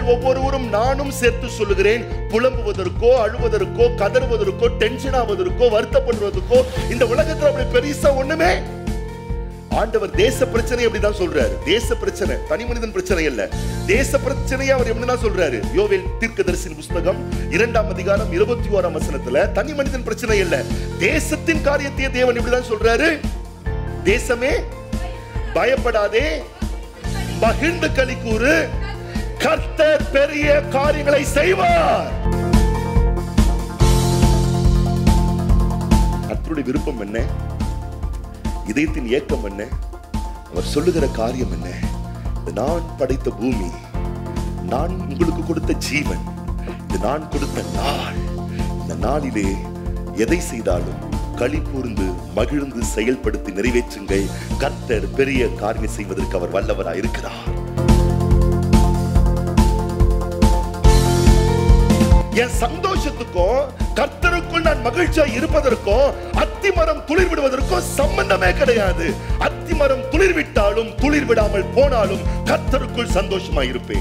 ஒவ்வொருவரும் நானும் சேர்த்து சொல்லுகிறேன் புலம்புவதற்கோ அழுவதற்கோ கதறுவதற்கோ டென்ஷன் ஆவதற்கோ வருத்தப்படுவதற்கோ இந்த உலகத்துல அப்படி பெருசா ஒண்ணுமே ஆண்டவர் தேச பிரச்சனை அப்படிதான் சொல்றாரு தேச பிரச்சனை தனி மனிதன் பிரச்சனை இல்ல தேச பிரச்சனையை அவர் எப்படிதான் சொல்றாரு யோவேல் தீர்க்கதரிசின் புஸ்தகம் இரண்டாம் அதிகாரம் இருபத்தி ஓராம் வசனத்துல தனி மனிதன் பிரச்சனை இல்ல தேசத்தின் காரியத்தையே தேவன் இப்படிதான் சொல்றாரு தேசமே பயப்படாதே மகிழ்ந்து களி கூறு கர்த்தர் பெரிய காரியங்களை செய்வார் கர்த்தருடைய விருப்பம் என்ன இதயத்தின் ஏக்கம் என்ன அவர் சொல்லுகிற காரியம் என்ன இது நான் படைத்த பூமி நான் உங்களுக்கு கொடுத்த ஜீவன் இது நான் கொடுத்த நாள் இந்த நாளிலே எதை செய்தாலும் களி கூர்ந்து மகிழ்ந்து செயல்படுத்தி நிறைவேற்றுங்கள் கர்த்தர் பெரிய காரியம் செய்வதற்கு அவர் வல்லவராய் இருக்கிறார் என் சந்தோஷத்துக்கும் கர்த்தருக்குள் நான் மகிழ்ச்சியா இருப்பதற்கும் அத்திமரம் துளிர் விடுவதற்கும் சம்பந்தமே கிடையாது அத்திமரம் துளிர் விட்டாலும் துளிர் விடாமல் போனாலும் கர்த்தருக்குள் சந்தோஷமா இருப்பேன்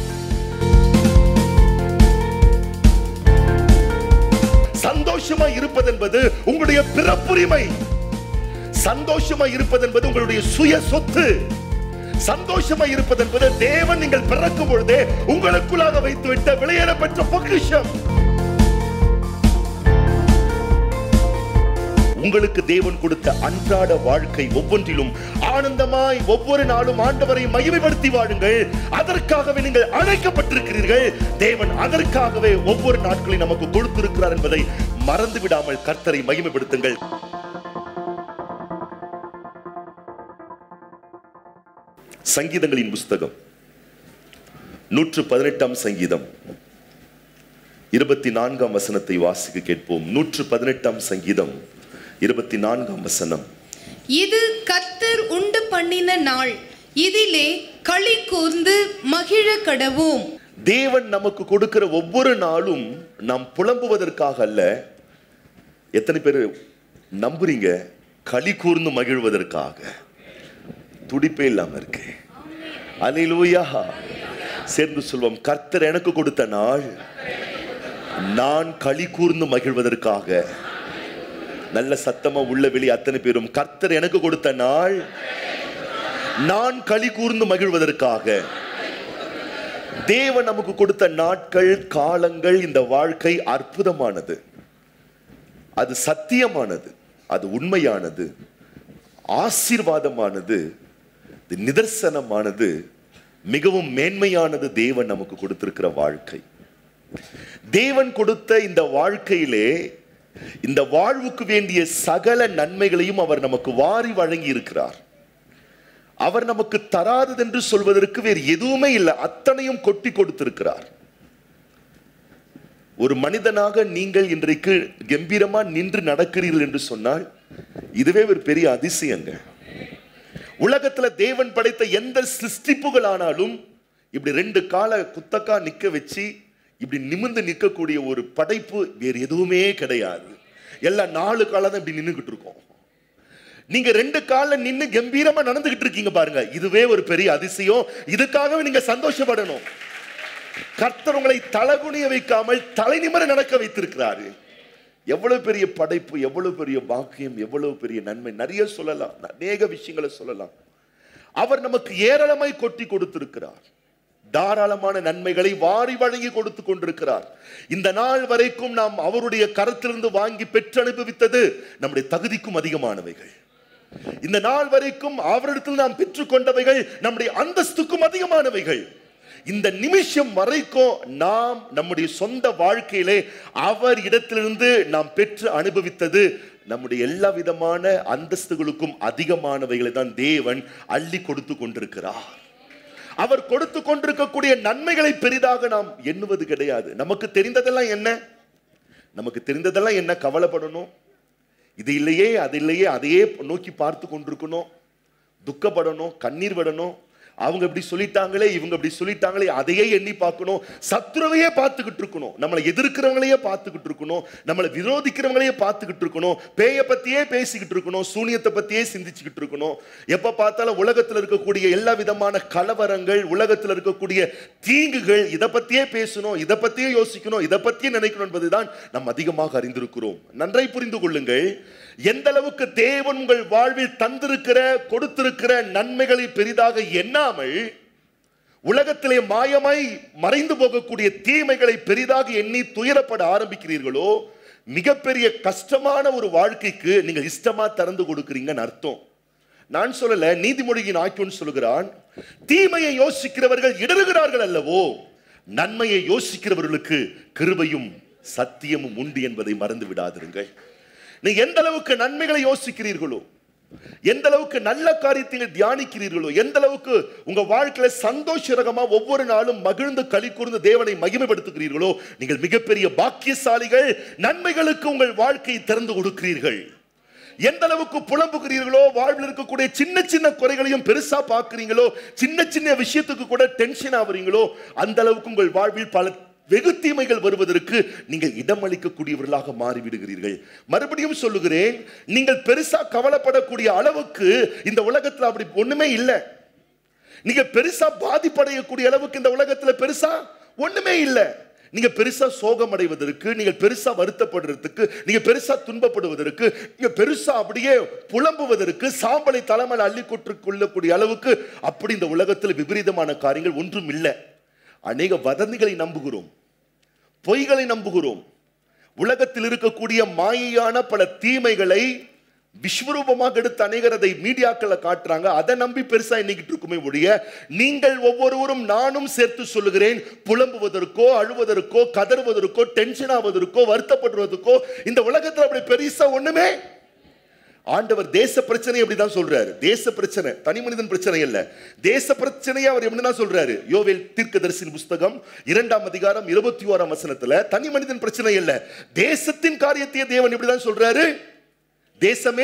சந்தோஷமா இருப்பது என்பது உங்களுடைய பிறப்புரிமை சந்தோஷமா இருப்பது என்பது உங்களுடைய சுய சொத்து சந்தோஷமா இருப்பது என்பது தேவன் நீங்கள் பிறக்கும் பொழுதே உங்களுக்குள்ளாக வைத்துவிட்ட விளையாட பெற்ற பொக்கிஷம் உங்களுக்கு தேவன் கொடுத்த அன்றாட வாழ்க்கை ஒவ்வொன்றிலும் ஆனந்தமாய் ஒவ்வொரு நாளும் ஆண்டவரை மகிமைப்படுத்தி வாழுங்கள் அதற்காகவே நீங்கள் அழைக்கப்பட்டிருக்கிறீர்கள் தேவன் அதற்காகவே ஒவ்வொரு நாட்களையும் நமக்கு கொடுத்திருக்கிறார் என்பதை மறந்து விடாமல் கர்த்தரை மகிமைப்படுத்துங்கள் சங்கீதங்களின் புஸ்தகம் நூற்று பதினெட்டாம் சங்கீதம் இருபத்தி நான்காம் வசனத்தை வாசிக்க கேட்போம் நூற்று பதினெட்டாம் சங்கீதம் இருபத்தி நான்காம் வசனம் இது கர்த்தர் உண்டு பண்ணின நாள் இதிலே களி கூர்ந்து மகிழ கடவோம் தேவன் நமக்கு கொடுக்கிற ஒவ்வொரு நாளும் நாம் புலம்புவதற்காக அல்ல எத்தனை பேர் நம்புறீங்க களி கூர்ந்து மகிழ்வதற்காக துடிப்பே இல்லாம இருக்கு அலையிலூயா சேர்ந்து சொல்வோம் கர்த்தர் எனக்கு கொடுத்த நாள் நான் களி கூர்ந்து மகிழ்வதற்காக நல்ல சத்தமா உள்ள வெளி அத்தனை பேரும் கர்த்தர் எனக்கு கொடுத்த நாள் நான் களி கூர்ந்து மகிழ்வதற்காக தேவன் நமக்கு கொடுத்த நாட்கள் காலங்கள் இந்த வாழ்க்கை அற்புதமானது அது சத்தியமானது அது உண்மையானது ஆசீர்வாதமானது இது நிதர்சனமானது மிகவும் மேன்மையானது தேவன் நமக்கு கொடுத்திருக்கிற வாழ்க்கை தேவன் கொடுத்த இந்த வாழ்க்கையிலே இந்த வாழ்வுக்கு வேண்டிய சகல நன்மைகளையும் அவர் நமக்கு வாரி வழங்கி இருக்கிறார் அவர் நமக்கு தராதது என்று சொல்வதற்கு வேறு எதுவுமே இல்லை அத்தனையும் கொட்டி கொடுத்திருக்கிறார் ஒரு மனிதனாக நீங்கள் இன்றைக்கு கம்பீரமா நின்று நடக்கிறீர்கள் என்று சொன்னால் இதுவே ஒரு பெரிய அதிசயங்க உலகத்துல தேவன் படைத்த எந்த சிருஷ்டிப்புகள் ஆனாலும் இப்படி ரெண்டு காலை குத்தக்கா நிக்க வச்சு இப்படி நிமிர்ந்து நிற்கக்கூடிய ஒரு படைப்பு வேறு எதுவுமே கிடையாது எல்லாம் நாலு காலம் தான் இப்படி நின்றுகிட்டு இருக்கோம் நீங்க ரெண்டு கால்ல நின்னு கம்பீரமா நடந்துகிட்டு இருக்கீங்க பாருங்க இதுவே ஒரு பெரிய அதிசயம் இதுக்காகவே நீங்க சந்தோஷப்படணும் கர்த்தர் உங்களை தலகுனிய வைக்காமல் தலை நிமிர நடக்க வைத்திருக்கிறாரு எவ்வளவு பெரிய படைப்பு எவ்வளவு பெரிய பாக்கியம் எவ்வளவு பெரிய நன்மை நிறைய சொல்லலாம் அநேக விஷயங்களை சொல்லலாம் அவர் நமக்கு ஏராளமாய் கொட்டி கொடுத்திருக்கிறார் தாராளமான நன்மைகளை வாரி வழங்கி கொடுத்து கொண்டிருக்கிறார் இந்த நாள் வரைக்கும் நாம் அவருடைய கரத்திலிருந்து வாங்கி பெற்று அனுபவித்தது நம்முடைய தகுதிக்கும் அதிகமானவைகள் இந்த நாள் வரைக்கும் அவரிடத்தில் நாம் பெற்றுக்கொண்டவைகள் நம்முடைய அந்தஸ்துக்கும் அதிகமானவைகள் இந்த நிமிஷம் வரைக்கும் நாம் நம்முடைய சொந்த வாழ்க்கையிலே அவர் இடத்திலிருந்து நாம் பெற்று அனுபவித்தது நம்முடைய எல்லா விதமான அந்தஸ்துகளுக்கும் அதிகமானவைகளை தான் தேவன் அள்ளி கொடுத்து கொண்டிருக்கிறார் அவர் கொடுத்து கொண்டிருக்கக்கூடிய நன்மைகளை பெரிதாக நாம் எண்ணுவது கிடையாது நமக்கு தெரிந்ததெல்லாம் என்ன நமக்கு தெரிந்ததெல்லாம் என்ன கவலைப்படணும் இது இல்லையே அது இல்லையே அதையே நோக்கி பார்த்து கொண்டிருக்கணும் துக்கப்படணும் கண்ணீர் விடணும் அவங்க இப்படி சொல்லிட்டாங்களே இவங்க இப்படி சொல்லிட்டாங்களே அதையே எண்ணி பார்க்கணும் சத்துருவையே பார்த்துக்கிட்டு இருக்கணும் நம்மளை எதிர்க்கிறவங்களையே பார்த்துக்கிட்டு இருக்கணும் நம்மளை விரோதிக்கிறவங்களையே பார்த்துக்கிட்டு இருக்கணும் பேயை பத்தியே பேசிக்கிட்டு இருக்கணும் சூனியத்தை பத்தியே சிந்திச்சுக்கிட்டு இருக்கணும் எப்ப பார்த்தாலும் உலகத்தில் இருக்கக்கூடிய எல்லா விதமான கலவரங்கள் உலகத்தில் இருக்கக்கூடிய தீங்குகள் இதை பத்தியே பேசணும் இதை பத்தியே யோசிக்கணும் இதை பத்தியே நினைக்கணும் என்பதுதான் நாம் அதிகமாக அறிந்திருக்கிறோம் நன்றாய் புரிந்து கொள்ளுங்கள் எந்த அளவுக்கு தேவன் உங்கள் வாழ்வில் தந்திருக்கிற கொடுத்திருக்கிற நன்மைகளை பெரிதாக எண்ணாமல் உலகத்திலே மாயமாய் மறைந்து போகக்கூடிய தீமைகளை பெரிதாக எண்ணி துயரப்பட ஆரம்பிக்கிறீர்களோ மிகப்பெரிய கஷ்டமான ஒரு வாழ்க்கைக்கு நீங்கள் இஷ்டமா திறந்து கொடுக்கிறீங்கன்னு அர்த்தம் நான் சொல்லல நீதிமொழியின் ஆக்கியோன் சொல்லுகிறான் தீமையை யோசிக்கிறவர்கள் இடறுகிறார்கள் அல்லவோ நன்மையை யோசிக்கிறவர்களுக்கு கிருபையும் சத்தியமும் உண்டு என்பதை மறந்து விடாதிருங்கள் நீ எந்த அளவுக்கு நன்மைகளை யோசிக்கிறீர்களோ எந்த அளவுக்கு நல்ல காரியத்தை தியானிக்கிறீர்களோ எந்த அளவுக்கு உங்க வாழ்க்கையில சந்தோஷரகமா ஒவ்வொரு நாளும் மகிழ்ந்து களி கூர்ந்து தேவனை மகிமைப்படுத்துகிறீர்களோ நீங்கள் மிகப்பெரிய பாக்கியசாலிகள் நன்மைகளுக்கு உங்கள் வாழ்க்கையை திறந்து கொடுக்கிறீர்கள் எந்த அளவுக்கு புலம்புகிறீர்களோ வாழ்வில் இருக்கக்கூடிய சின்ன சின்ன குறைகளையும் பெருசா பார்க்கிறீங்களோ சின்ன சின்ன விஷயத்துக்கு கூட டென்ஷன் ஆகுறீங்களோ அந்த அளவுக்கு உங்கள் வாழ்வில் பல வெகு தீமைகள் வருவதற்கு நீங்கள் இடமளிக்கக்கூடியவர்களாக மாறிவிடுகிறீர்கள் மறுபடியும் சொல்லுகிறேன் நீங்கள் பெருசா கவலைப்படக்கூடிய அளவுக்கு இந்த உலகத்தில் அப்படி ஒண்ணுமே இல்லை நீங்க பெருசா பாதிப்படையக்கூடிய அளவுக்கு இந்த உலகத்துல பெருசா ஒண்ணுமே இல்லை நீங்க பெருசா சோகம் அடைவதற்கு நீங்க பெருசா வருத்தப்படுறதுக்கு நீங்க பெருசா துன்பப்படுவதற்கு நீங்க பெருசா அப்படியே புலம்புவதற்கு சாம்பலை தலைமையில் அள்ளி கொட்டு கொள்ளக்கூடிய அளவுக்கு அப்படி இந்த உலகத்தில் விபரீதமான காரியங்கள் ஒன்றும் இல்லை அநேக வதந்திகளை நம்புகிறோம் பொய்களை நம்புகிறோம் உலகத்தில் இருக்கக்கூடிய மாயையான பல தீமைகளை விஸ்வரூபமாக எடுத்து அநேகர் அதை மீடியாக்களை காட்டுறாங்க அதை நம்பி பெருசா எண்ணிக்கிட்டு இருக்குமே ஒழிய நீங்கள் ஒவ்வொருவரும் நானும் சேர்த்து சொல்லுகிறேன் புலம்புவதற்கோ அழுவதற்கோ கதறுவதற்கோ டென்ஷன் ஆவதற்கோ வருத்தப்படுவதற்கோ இந்த உலகத்தில் அப்படி பெருசா ஒண்ணுமே ஆண்டவர் தேச பிரச்சனை அப்படிதான் சொல்றாரு தேச பிரச்சனை தனி மனிதன் பிரச்சனை இல்ல தேச பிரச்சனையை அவர் எப்படிதான் சொல்றாரு யோவேல் தீர்க்கதரிசின் புஸ்தகம் இரண்டாம் அதிகாரம் இருபத்தி ஓராம் வசனத்துல தனி மனிதன் பிரச்சனை இல்ல தேசத்தின் காரியத்தையே தேவன் இப்படிதான் சொல்றாரு தேசமே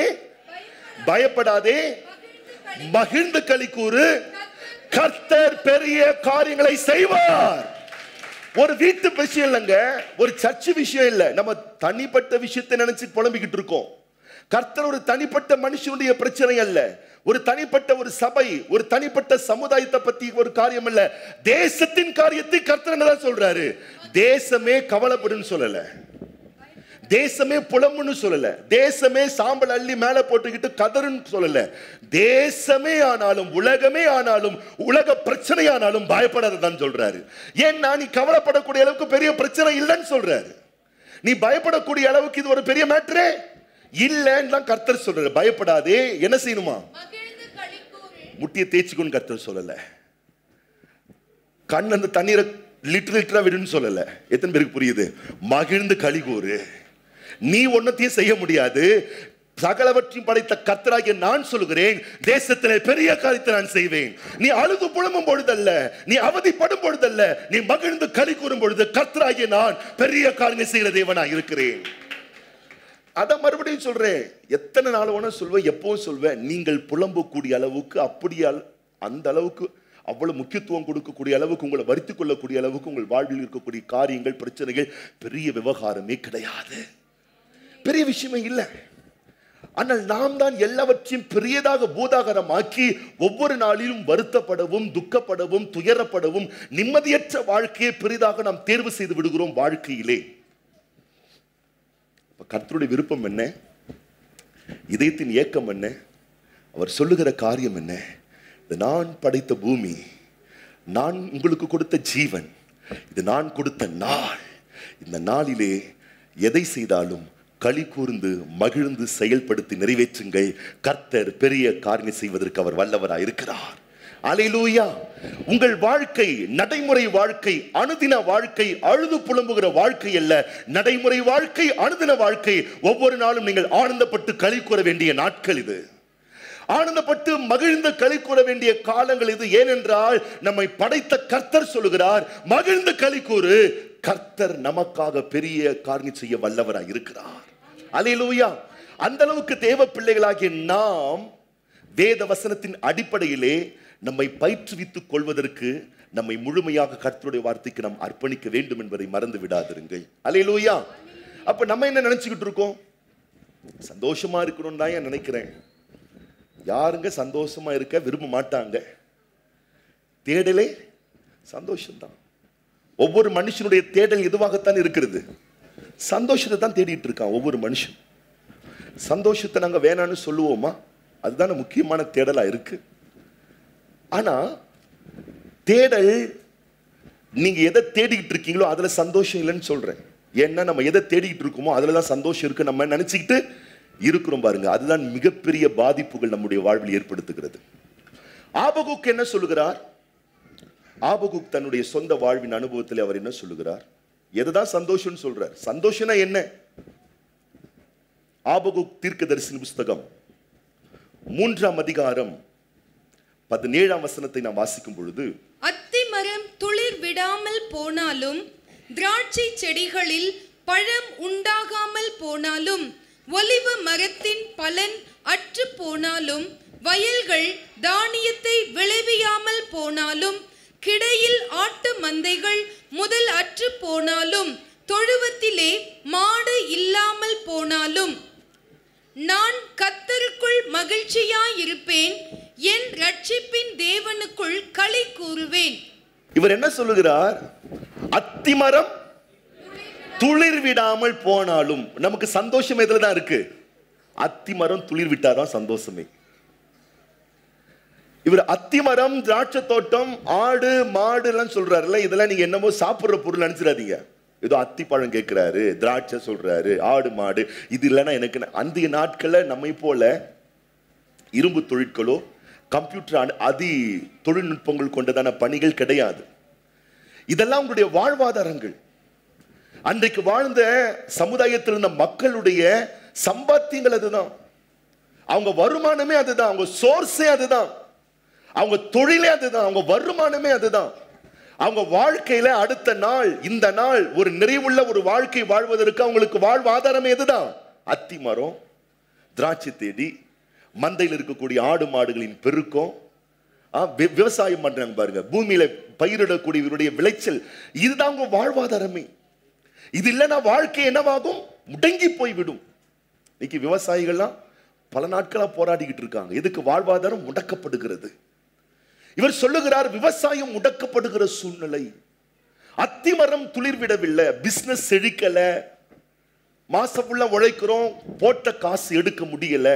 பயப்படாதே மகிழ்ந்து களி கூறு கர்த்தர் பெரிய காரியங்களை செய்வார் ஒரு வீட்டு விஷயம் இல்லைங்க ஒரு சர்ச்சு விஷயம் இல்லை நம்ம தனிப்பட்ட விஷயத்தை நினைச்சு புலம்பிக்கிட்டு இருக்கோம் கர்த்தர் ஒரு தனிப்பட்ட மனுஷனுடைய பிரச்சனை அல்ல ஒரு தனிப்பட்ட ஒரு சபை ஒரு தனிப்பட்ட சமுதாயத்தை பத்தி ஒரு காரியம் இல்ல தேசத்தின் காரியத்தை கர்த்தர் என்னதான் சொல்றாரு தேசமே கவலைப்படுன்னு சொல்லல தேசமே புலம்புன்னு சொல்லல தேசமே சாம்பல் அள்ளி மேல போட்டுக்கிட்டு கதறுன்னு சொல்லல தேசமே ஆனாலும் உலகமே ஆனாலும் உலக பிரச்சனை ஆனாலும் பயப்படாததான் சொல்றாரு ஏன்னா நீ கவலைப்படக்கூடிய அளவுக்கு பெரிய பிரச்சனை இல்லைன்னு சொல்றாரு நீ பயப்படக்கூடிய அளவுக்கு இது ஒரு பெரிய மேட்ரே இல்லைன்னு தான் கர்த்தர் சொல்றாரு பயப்படாதே என்ன செய்யணுமா மகிழ்ந்து களிக்கூறு முட்டியை தேய்ச்சிக்கொண்டு கர்த்தர் சொல்லல கண் அந்த தண்ணீரை லிட்டர் லிட்டரா விடுன்னு சொல்லல எத்தனை பேருக்கு புரியுது மகிழ்ந்து கழிகூறு நீ ஒன்னத்தையும் செய்ய முடியாது சகலவற்றையும் படைத்த கர்த்தராகிய நான் சொல்லுகிறேன் தேசத்திலே பெரிய காரியத்தை நான் செய்வேன் நீ அழுது புலம்பும் பொழுதல்ல நீ அவதிப்படும் பொழுதல்ல நீ மகிழ்ந்து களி கூறும் பொழுது கர்த்தராகிய நான் பெரிய காரியங்கள் செய்கிற தேவனா இருக்கிறேன் அதை மறுபடியும் சொல்றேன் எத்தனை நாள் வேணா சொல்வேன் எப்பவும் சொல்வேன் நீங்கள் புலம்பக்கூடிய அளவுக்கு அப்படி அள- அந்த அளவுக்கு அவ்வளவு முக்கியத்துவம் கொடுக்கக்கூடிய அளவுக்கு உங்களை வருத்திக் கொள்ளக்கூடிய அளவுக்கு உங்கள் வாழ்வில் இருக்கக்கூடிய காரியங்கள் பிரச்சனைகள் பெரிய விவகாரமே கிடையாது பெரிய விஷயமே இல்லை ஆனால் நாம் தான் எல்லாவற்றையும் பெரியதாக பூதாகரமாக்கி ஒவ்வொரு நாளிலும் வருத்தப்படவும் துக்கப்படவும் துயரப்படவும் நிம்மதியற்ற வாழ்க்கையை பெரிதாக நாம் தேர்வு செய்து விடுகிறோம் வாழ்க்கையிலே அப்ப கர்த்தருடைய விருப்பம் என்ன இதயத்தின் ஏக்கம் என்ன அவர் சொல்லுகிற காரியம் என்ன இது நான் படைத்த பூமி நான் உங்களுக்கு கொடுத்த ஜீவன் இது நான் கொடுத்த நாள் இந்த நாளிலே எதை செய்தாலும் களி கூர்ந்து மகிழ்ந்து செயல்படுத்தி நிறைவேற்றுங்கள் கர்த்தர் பெரிய காரியம் செய்வதற்கு அவர் வல்லவராய் இருக்கிறார் அலையிலூயா உங்கள் வாழ்க்கை நடைமுறை வாழ்க்கை அனுதின வாழ்க்கை அழுது புலம்புகிற வாழ்க்கை அல்ல நடைமுறை வாழ்க்கை அனுதின வாழ்க்கை ஒவ்வொரு நாளும் நீங்கள் ஆனந்தப்பட்டு களி கூற வேண்டிய நாட்கள் இது ஆனந்தப்பட்டு மகிழ்ந்து களி கூற வேண்டிய காலங்கள் இது ஏனென்றால் நம்மை படைத்த கர்த்தர் சொல்லுகிறார் மகிழ்ந்து களி கூறு கர்த்தர் நமக்காக பெரிய காரியம் செய்ய வல்லவராய் இருக்கிறார் அலையிலூயா அந்த அளவுக்கு தேவ பிள்ளைகளாகிய நாம் வேத வசனத்தின் அடிப்படையிலே நம்மை பயிற்றுவித்துக் கொள்வதற்கு நம்மை முழுமையாக கர்த்தருடைய வார்த்தைக்கு நாம் அர்ப்பணிக்க வேண்டும் என்பதை மறந்து விடாதிருங்கள் அலையிலூயா அப்ப நம்ம என்ன நினைச்சுக்கிட்டு இருக்கோம் சந்தோஷமா இருக்கணும்னு தான் ஏன் நினைக்கிறேன் யாருங்க சந்தோஷமா இருக்க விரும்ப மாட்டாங்க தேடலே சந்தோஷம்தான் ஒவ்வொரு மனுஷனுடைய தேடல் எதுவாகத்தான் இருக்கிறது சந்தோஷத்தை தான் தேடிட்டு இருக்கான் ஒவ்வொரு மனுஷன் சந்தோஷத்தை நாங்க வேணான்னு சொல்லுவோமா அதுதானே முக்கியமான தேடலா இருக்கு ஆனா தேடல் நீங்க எதை தேடிக்கிட்டு இருக்கீங்களோ அதுல சந்தோஷம் இல்லைன்னு சொல்றேன் ஏன்னா நம்ம எதை தேடிக்கிட்டு இருக்கோமோ அதுல தான் சந்தோஷம் இருக்கு நம்ம நினைச்சுக்கிட்டு இருக்கிறோம் பாருங்க அதுதான் மிகப்பெரிய பாதிப்புகள் நம்முடைய வாழ்வில் ஏற்படுத்துகிறது ஆபகுக் என்ன சொல்லுகிறார் ஆபகுக் தன்னுடைய சொந்த வாழ்வின் அனுபவத்தில் அவர் என்ன சொல்லுகிறார் எதுதான் சந்தோஷம்னு சொல்றார் சந்தோஷம்னா என்ன ஆபகுக் தீர்க்கதரிசன புஸ்தகம் மூன்றாம் அதிகாரம் பதினேழாம் வசனத்தை நாம் வாசிக்கும் பொழுது அத்தி மரம் துளிர் விடாமல் போனாலும் திராட்சை செடிகளில் பழம் உண்டாகாமல் போனாலும் ஒலிவ மரத்தின் பலன் அற்று போனாலும் வயல்கள் தானியத்தை விளைவியாமல் போனாலும் கிடையில் ஆட்டு மந்தைகள் முதல் அற்று போனாலும் தொழுவத்திலே மாடு இல்லாமல் போனாலும் நான் கத்தருக்குள் மகிழ்ச்சியாயிருப்பேன் என் ரட்சிப்பின் தேவனுக்குள் களி கூறுவேன் இவர் என்ன சொல்லுகிறார் அத்திமரம் துளிர் விடாமல் போனாலும் நமக்கு சந்தோஷம் எதுல தான் இருக்கு அத்திமரம் துளிர் விட்டாதான் சந்தோஷமே இவர் அத்திமரம் திராட்சை தோட்டம் ஆடு மாடு எல்லாம் சொல்றாருல்ல இதெல்லாம் நீங்க என்னமோ சாப்பிடுற பொருள் நினைச்சிடாதீங்க ஏதோ அத்திப்பழம் கேட்கிறாரு திராட்சை சொல்றாரு ஆடு மாடு இது இல்லைன்னா எனக்கு ந- அந்திய நாட்கள்ல நம்மை போல இரும்பு தொழிற்களோ கம்ப்யூட்டர் அனு- அதி தொழில்நுட்பங்கள் கொண்டதான பணிகள் கிடையாது இதெல்லாம் உங்களுடைய வாழ்வாதாரங்கள் அன்றைக்கு வாழ்ந்த சமுதாயத்தில் இருந்த மக்களுடைய சம்பாத்தியங்கள் அதுதான் அவங்க வருமானமே அதுதான் அவங்க சோர்ஸே அதுதான் அவங்க தொழிலே அதுதான் அவங்க வருமானமே அதுதான் அவங்க வாழ்க்கையில அடுத்த நாள் இந்த நாள் ஒரு நிறைவுள்ள ஒரு வாழ்க்கை வாழ்வதற்கு அவங்களுக்கு வாழ்வாதாரமே எதுதான் அத்தி மரம் திராட்சை தேடி மந்தையில் இருக்கக்கூடிய ஆடு மாடுகளின் பெருக்கம் ஆ, வி- விவசாயம் பண்றாங்க பாருங்க பூமியில பயிரிடக்கூடிய இவருடைய விளைச்சல் இதுதான் அவங்க வாழ்வாதாரமே இது இல்லைன்னா வாழ்க்கை என்னவாகும் முடங்கி போய்விடும் இன்னைக்கு விவசாயிகள்லாம் பல நாட்களா போராடிக்கிட்டு இருக்காங்க எதுக்கு வாழ்வாதாரம் முடக்கப்படுகிறது இவர் சொல்லுகிறார் விவசாயம் முடக்கப்படுகிற சூழ்நிலை அத்திமரம் துளிர்விடவில்லை பிசினஸ் செழிக்கல மாசம் ஃபுல்லா உழைக்கிறோம் போட்ட காசு எடுக்க முடியல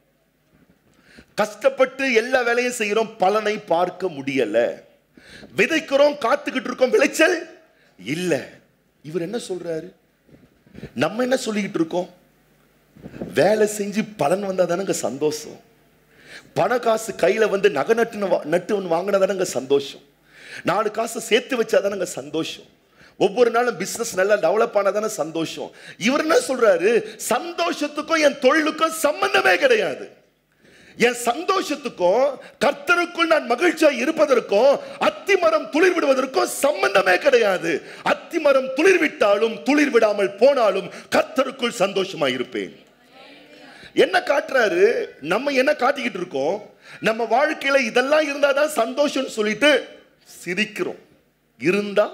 கஷ்டப்பட்டு எல்லா வேலையும் செய்யறோம் பலனை பார்க்க முடியல விதைக்கிறோம் காத்துக்கிட்டு இருக்கோம் விளைச்சல் இல்ல இவர் என்ன சொல்றாரு நம்ம என்ன சொல்லிக்கிட்டு இருக்கோம் வேலை செஞ்சு பலன் வந்தா தானங்க சந்தோஷம் பண காசு கையில வந்து நகை நட்டு நட்டு ஒன்று வாங்கினா தானங்க சந்தோஷம் நாலு காசு சேர்த்து வச்சா தானங்க சந்தோஷம் ஒவ்வொரு நாளும் பிசினஸ் நல்லா டெவலப் ஆனா தானே சந்தோஷம் இவர் என்ன சொல்றாரு சந்தோஷத்துக்கும் என் தொழிலுக்கும் சம்பந்தமே கிடையாது என் சந்தோஷத்துக்கும் கர்த்தருக்குள் நான் மகிழ்ச்சியா இருப்பதற்கும் அத்திமரம் துளிர் விடுவதற்கும் சம்பந்தமே கிடையாது அத்திமரம் துளிர் விட்டாலும் துளிர் விடாமல் போனாலும் கர்த்தருக்குள் சந்தோஷமா இருப்பேன் என்ன காட்டுறாரு நம்ம என்ன காட்டிக்கிட்டு இருக்கோம் நம்ம வாழ்க்கையில இதெல்லாம் இருந்தாதான் சந்தோஷம்னு சொல்லிட்டு சிரிக்கிறோம் இருந்தா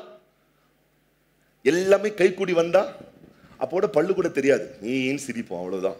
எல்லாமே கைக்கூடி வந்தா அப்போட பல்லு கூட தெரியாது நீன்னு சிரிப்போம் அவ்வளவுதான்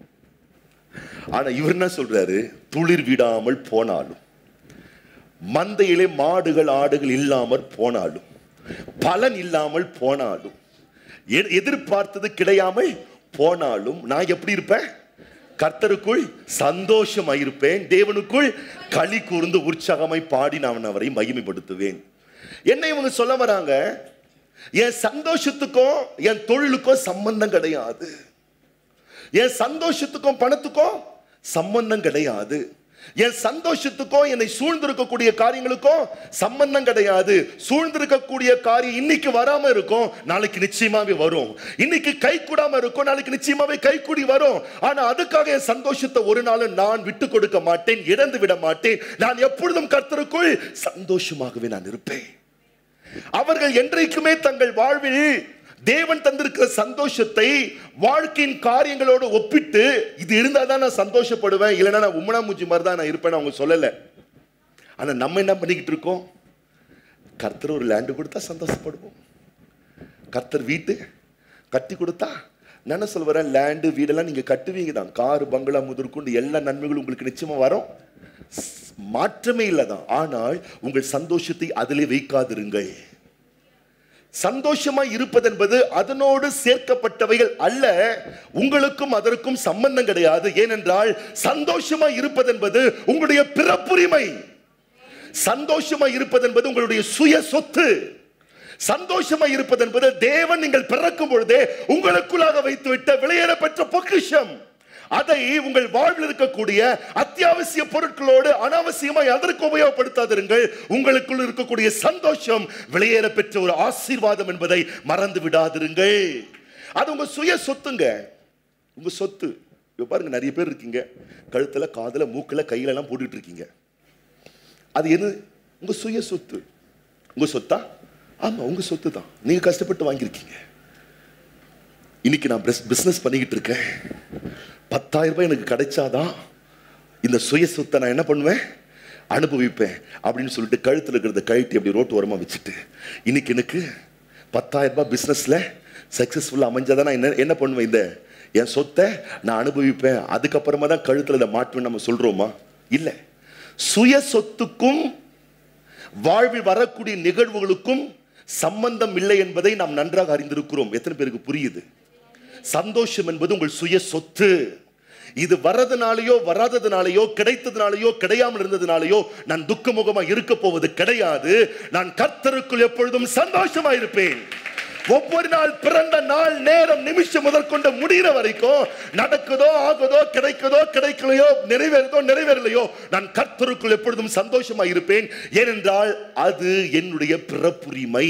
ஆனா இவர் என்ன சொல்றாரு துளிர் விடாமல் போனாலும் மந்தையிலே மாடுகள் ஆடுகள் இல்லாமல் போனாலும் பலன் இல்லாமல் போனாலும் எ- எதிர்பார்த்தது கிடையாமல் போனாலும் நான் எப்படி இருப்பேன் கர்த்தருக்குள் சந்தோஷமாயிருப்பேன் தேவனுக்குள் களி கூர்ந்து உற்சாகமாய் பாடி நான் அவரை மகிமைப்படுத்துவேன் என்ன இவங்க சொல்ல வராங்க என் சந்தோஷத்துக்கும் என் தொழிலுக்கும் சம்பந்தம் கிடையாது என் சந்தோஷத்துக்கும் பணத்துக்கும் சம்பந்தம் கிடையாது என் சந்தோஷத்துக்கும் என்னை சூழ்ந்திருக்கக்கூடிய காரியங்களுக்கும் சம்பந்தம் கிடையாது சூழ்ந்திருக்கக்கூடிய காரியம் இன்னைக்கு வராம இருக்கும் நாளைக்கு நிச்சயமாவே வரும் இன்னைக்கு கை கூடாம இருக்கும் நாளைக்கு நிச்சயமாவே கை கூடி வரும் ஆனா அதுக்காக என் சந்தோஷத்தை ஒரு நாளும் நான் விட்டு கொடுக்க மாட்டேன் இழந்து விட மாட்டேன் நான் எப்பொழுதும் கர்த்தருக்குள் சந்தோஷமாகவே நான் இருப்பேன் அவர்கள் என்றைக்குமே தங்கள் வாழ்வில் தேவன் தந்திருக்கிற சந்தோஷத்தை வாழ்க்கையின் காரியங்களோடு ஒப்பிட்டு இது இருந்தால் தான் நான் சந்தோஷப்படுவேன் இல்லைன்னா நான் உம்மனா மூஞ்சி மாதிரி தான் நான் இருப்பேன் அவங்க சொல்லலை ஆனா நம்ம என்ன பண்ணிக்கிட்டு இருக்கோம் கர்த்தர் ஒரு லேண்டு கொடுத்தா சந்தோஷப்படுவோம் கர்த்தர் வீட்டு கட்டி கொடுத்தா நான் என்ன சொல்ல வரேன் லேண்டு வீடெல்லாம் நீங்க கட்டுவீங்க தான் காரு பங்களா முதற்கொண்டு எல்லா நன்மைகளும் உங்களுக்கு நிச்சயமா வரும் ஸ்- மாற்றமே இல்லதான் ஆனால் உங்கள் சந்தோஷத்தை அதிலே வைக்காதிருங்கள் சந்தோஷமா இருப்பது என்பது அதனோடு சேர்க்கப்பட்டவைகள் அல்ல உங்களுக்கும் அதற்கும் சம்பந்தம் கிடையாது ஏனென்றால் சந்தோஷமா இருப்பது என்பது உங்களுடைய பிறப்புரிமை சந்தோஷமா இருப்பது என்பது உங்களுடைய சுய சொத்து சந்தோஷமா இருப்பது என்பது தேவன் நீங்கள் பிறக்கும் பொழுதே உங்களுக்குள்ளாக வைத்துவிட்ட விளையேற பெற்ற பொக்கிஷம் அதை உங்கள் வாழ்வில் இருக்கக்கூடிய அத்தியாவசிய பொருட்களோடு அனாவசியமாய் அதற்கு உபயோகப்படுத்தாதிருங்கள் உங்களுக்குள் இருக்கக்கூடிய சந்தோஷம் வெளியேற பெற்ற ஒரு ஆசீர்வாதம் என்பதை மறந்து விடாதிருங்கள் அது உங்க சுய சொத்துங்க உங்க சொத்து இப்ப பாருங்க நிறைய பேர் இருக்கீங்க கழுத்துல காதுல மூக்குல கையில எல்லாம் போட்டுட்டு இருக்கீங்க அது எது உங்க சுய சொத்து உங்க சொத்தா ஆமா உங்க சொத்து தான் நீங்க கஷ்டப்பட்டு வாங்கியிருக்கீங்க இன்னைக்கு நான் பிசினஸ் பண்ணிக்கிட்டு இருக்கேன் பத்தாயிரம் ரூபாய் எனக்கு கிடைச்சாதான் இந்த சுய சொத்தை நான் என்ன பண்ணுவேன் அனுபவிப்பேன் அப்படின்னு சொல்லிட்டு கழுத்தில் இருக்கிறத கழட்டி அப்படி ரோட்டு ஓரமாக வச்சுட்டு இன்னைக்கு எனக்கு பத்தாயிரம் ரூபாய் பிஸ்னஸில் சக்ஸஸ்ஃபுல்லாக அமைஞ்சாதான் நான் என்ன என்ன பண்ணுவேன் இந்த என் சொத்தை நான் அனுபவிப்பேன் அதுக்கப்புறமா தான் கழுத்தில் இதை மாட்டுவேன் நம்ம சொல்கிறோமா இல்லை சுய சொத்துக்கும் வாழ்வில் வரக்கூடிய நிகழ்வுகளுக்கும் சம்பந்தம் இல்லை என்பதை நாம் நன்றாக அறிந்திருக்கிறோம் எத்தனை பேருக்கு புரியுது சந்தோஷம் என்பது உங்கள் சுய சொத்து இது வரதுனாலயோ வராததுனாலயோ கிடைத்ததுனாலயோ கிடையாமல் இருந்ததுனாலயோ நான் துக்கமுகமா இருக்க போவது கிடையாது நான் கர்த்தருக்குள் எப்பொழுதும் சந்தோஷமா இருப்பேன் ஒவ்வொரு நாள் பிறந்த நாள் நேரம் நிமிஷம் முதற்கொண்டு முடிகிற வரைக்கும் நடக்குதோ ஆகுதோ கிடைக்குதோ கிடைக்கலையோ நிறைவேறுதோ நிறைவேறலையோ நான் கர்த்தருக்குள் எப்பொழுதும் சந்தோஷமா இருப்பேன் ஏனென்றால் அது என்னுடைய பிறப்புரிமை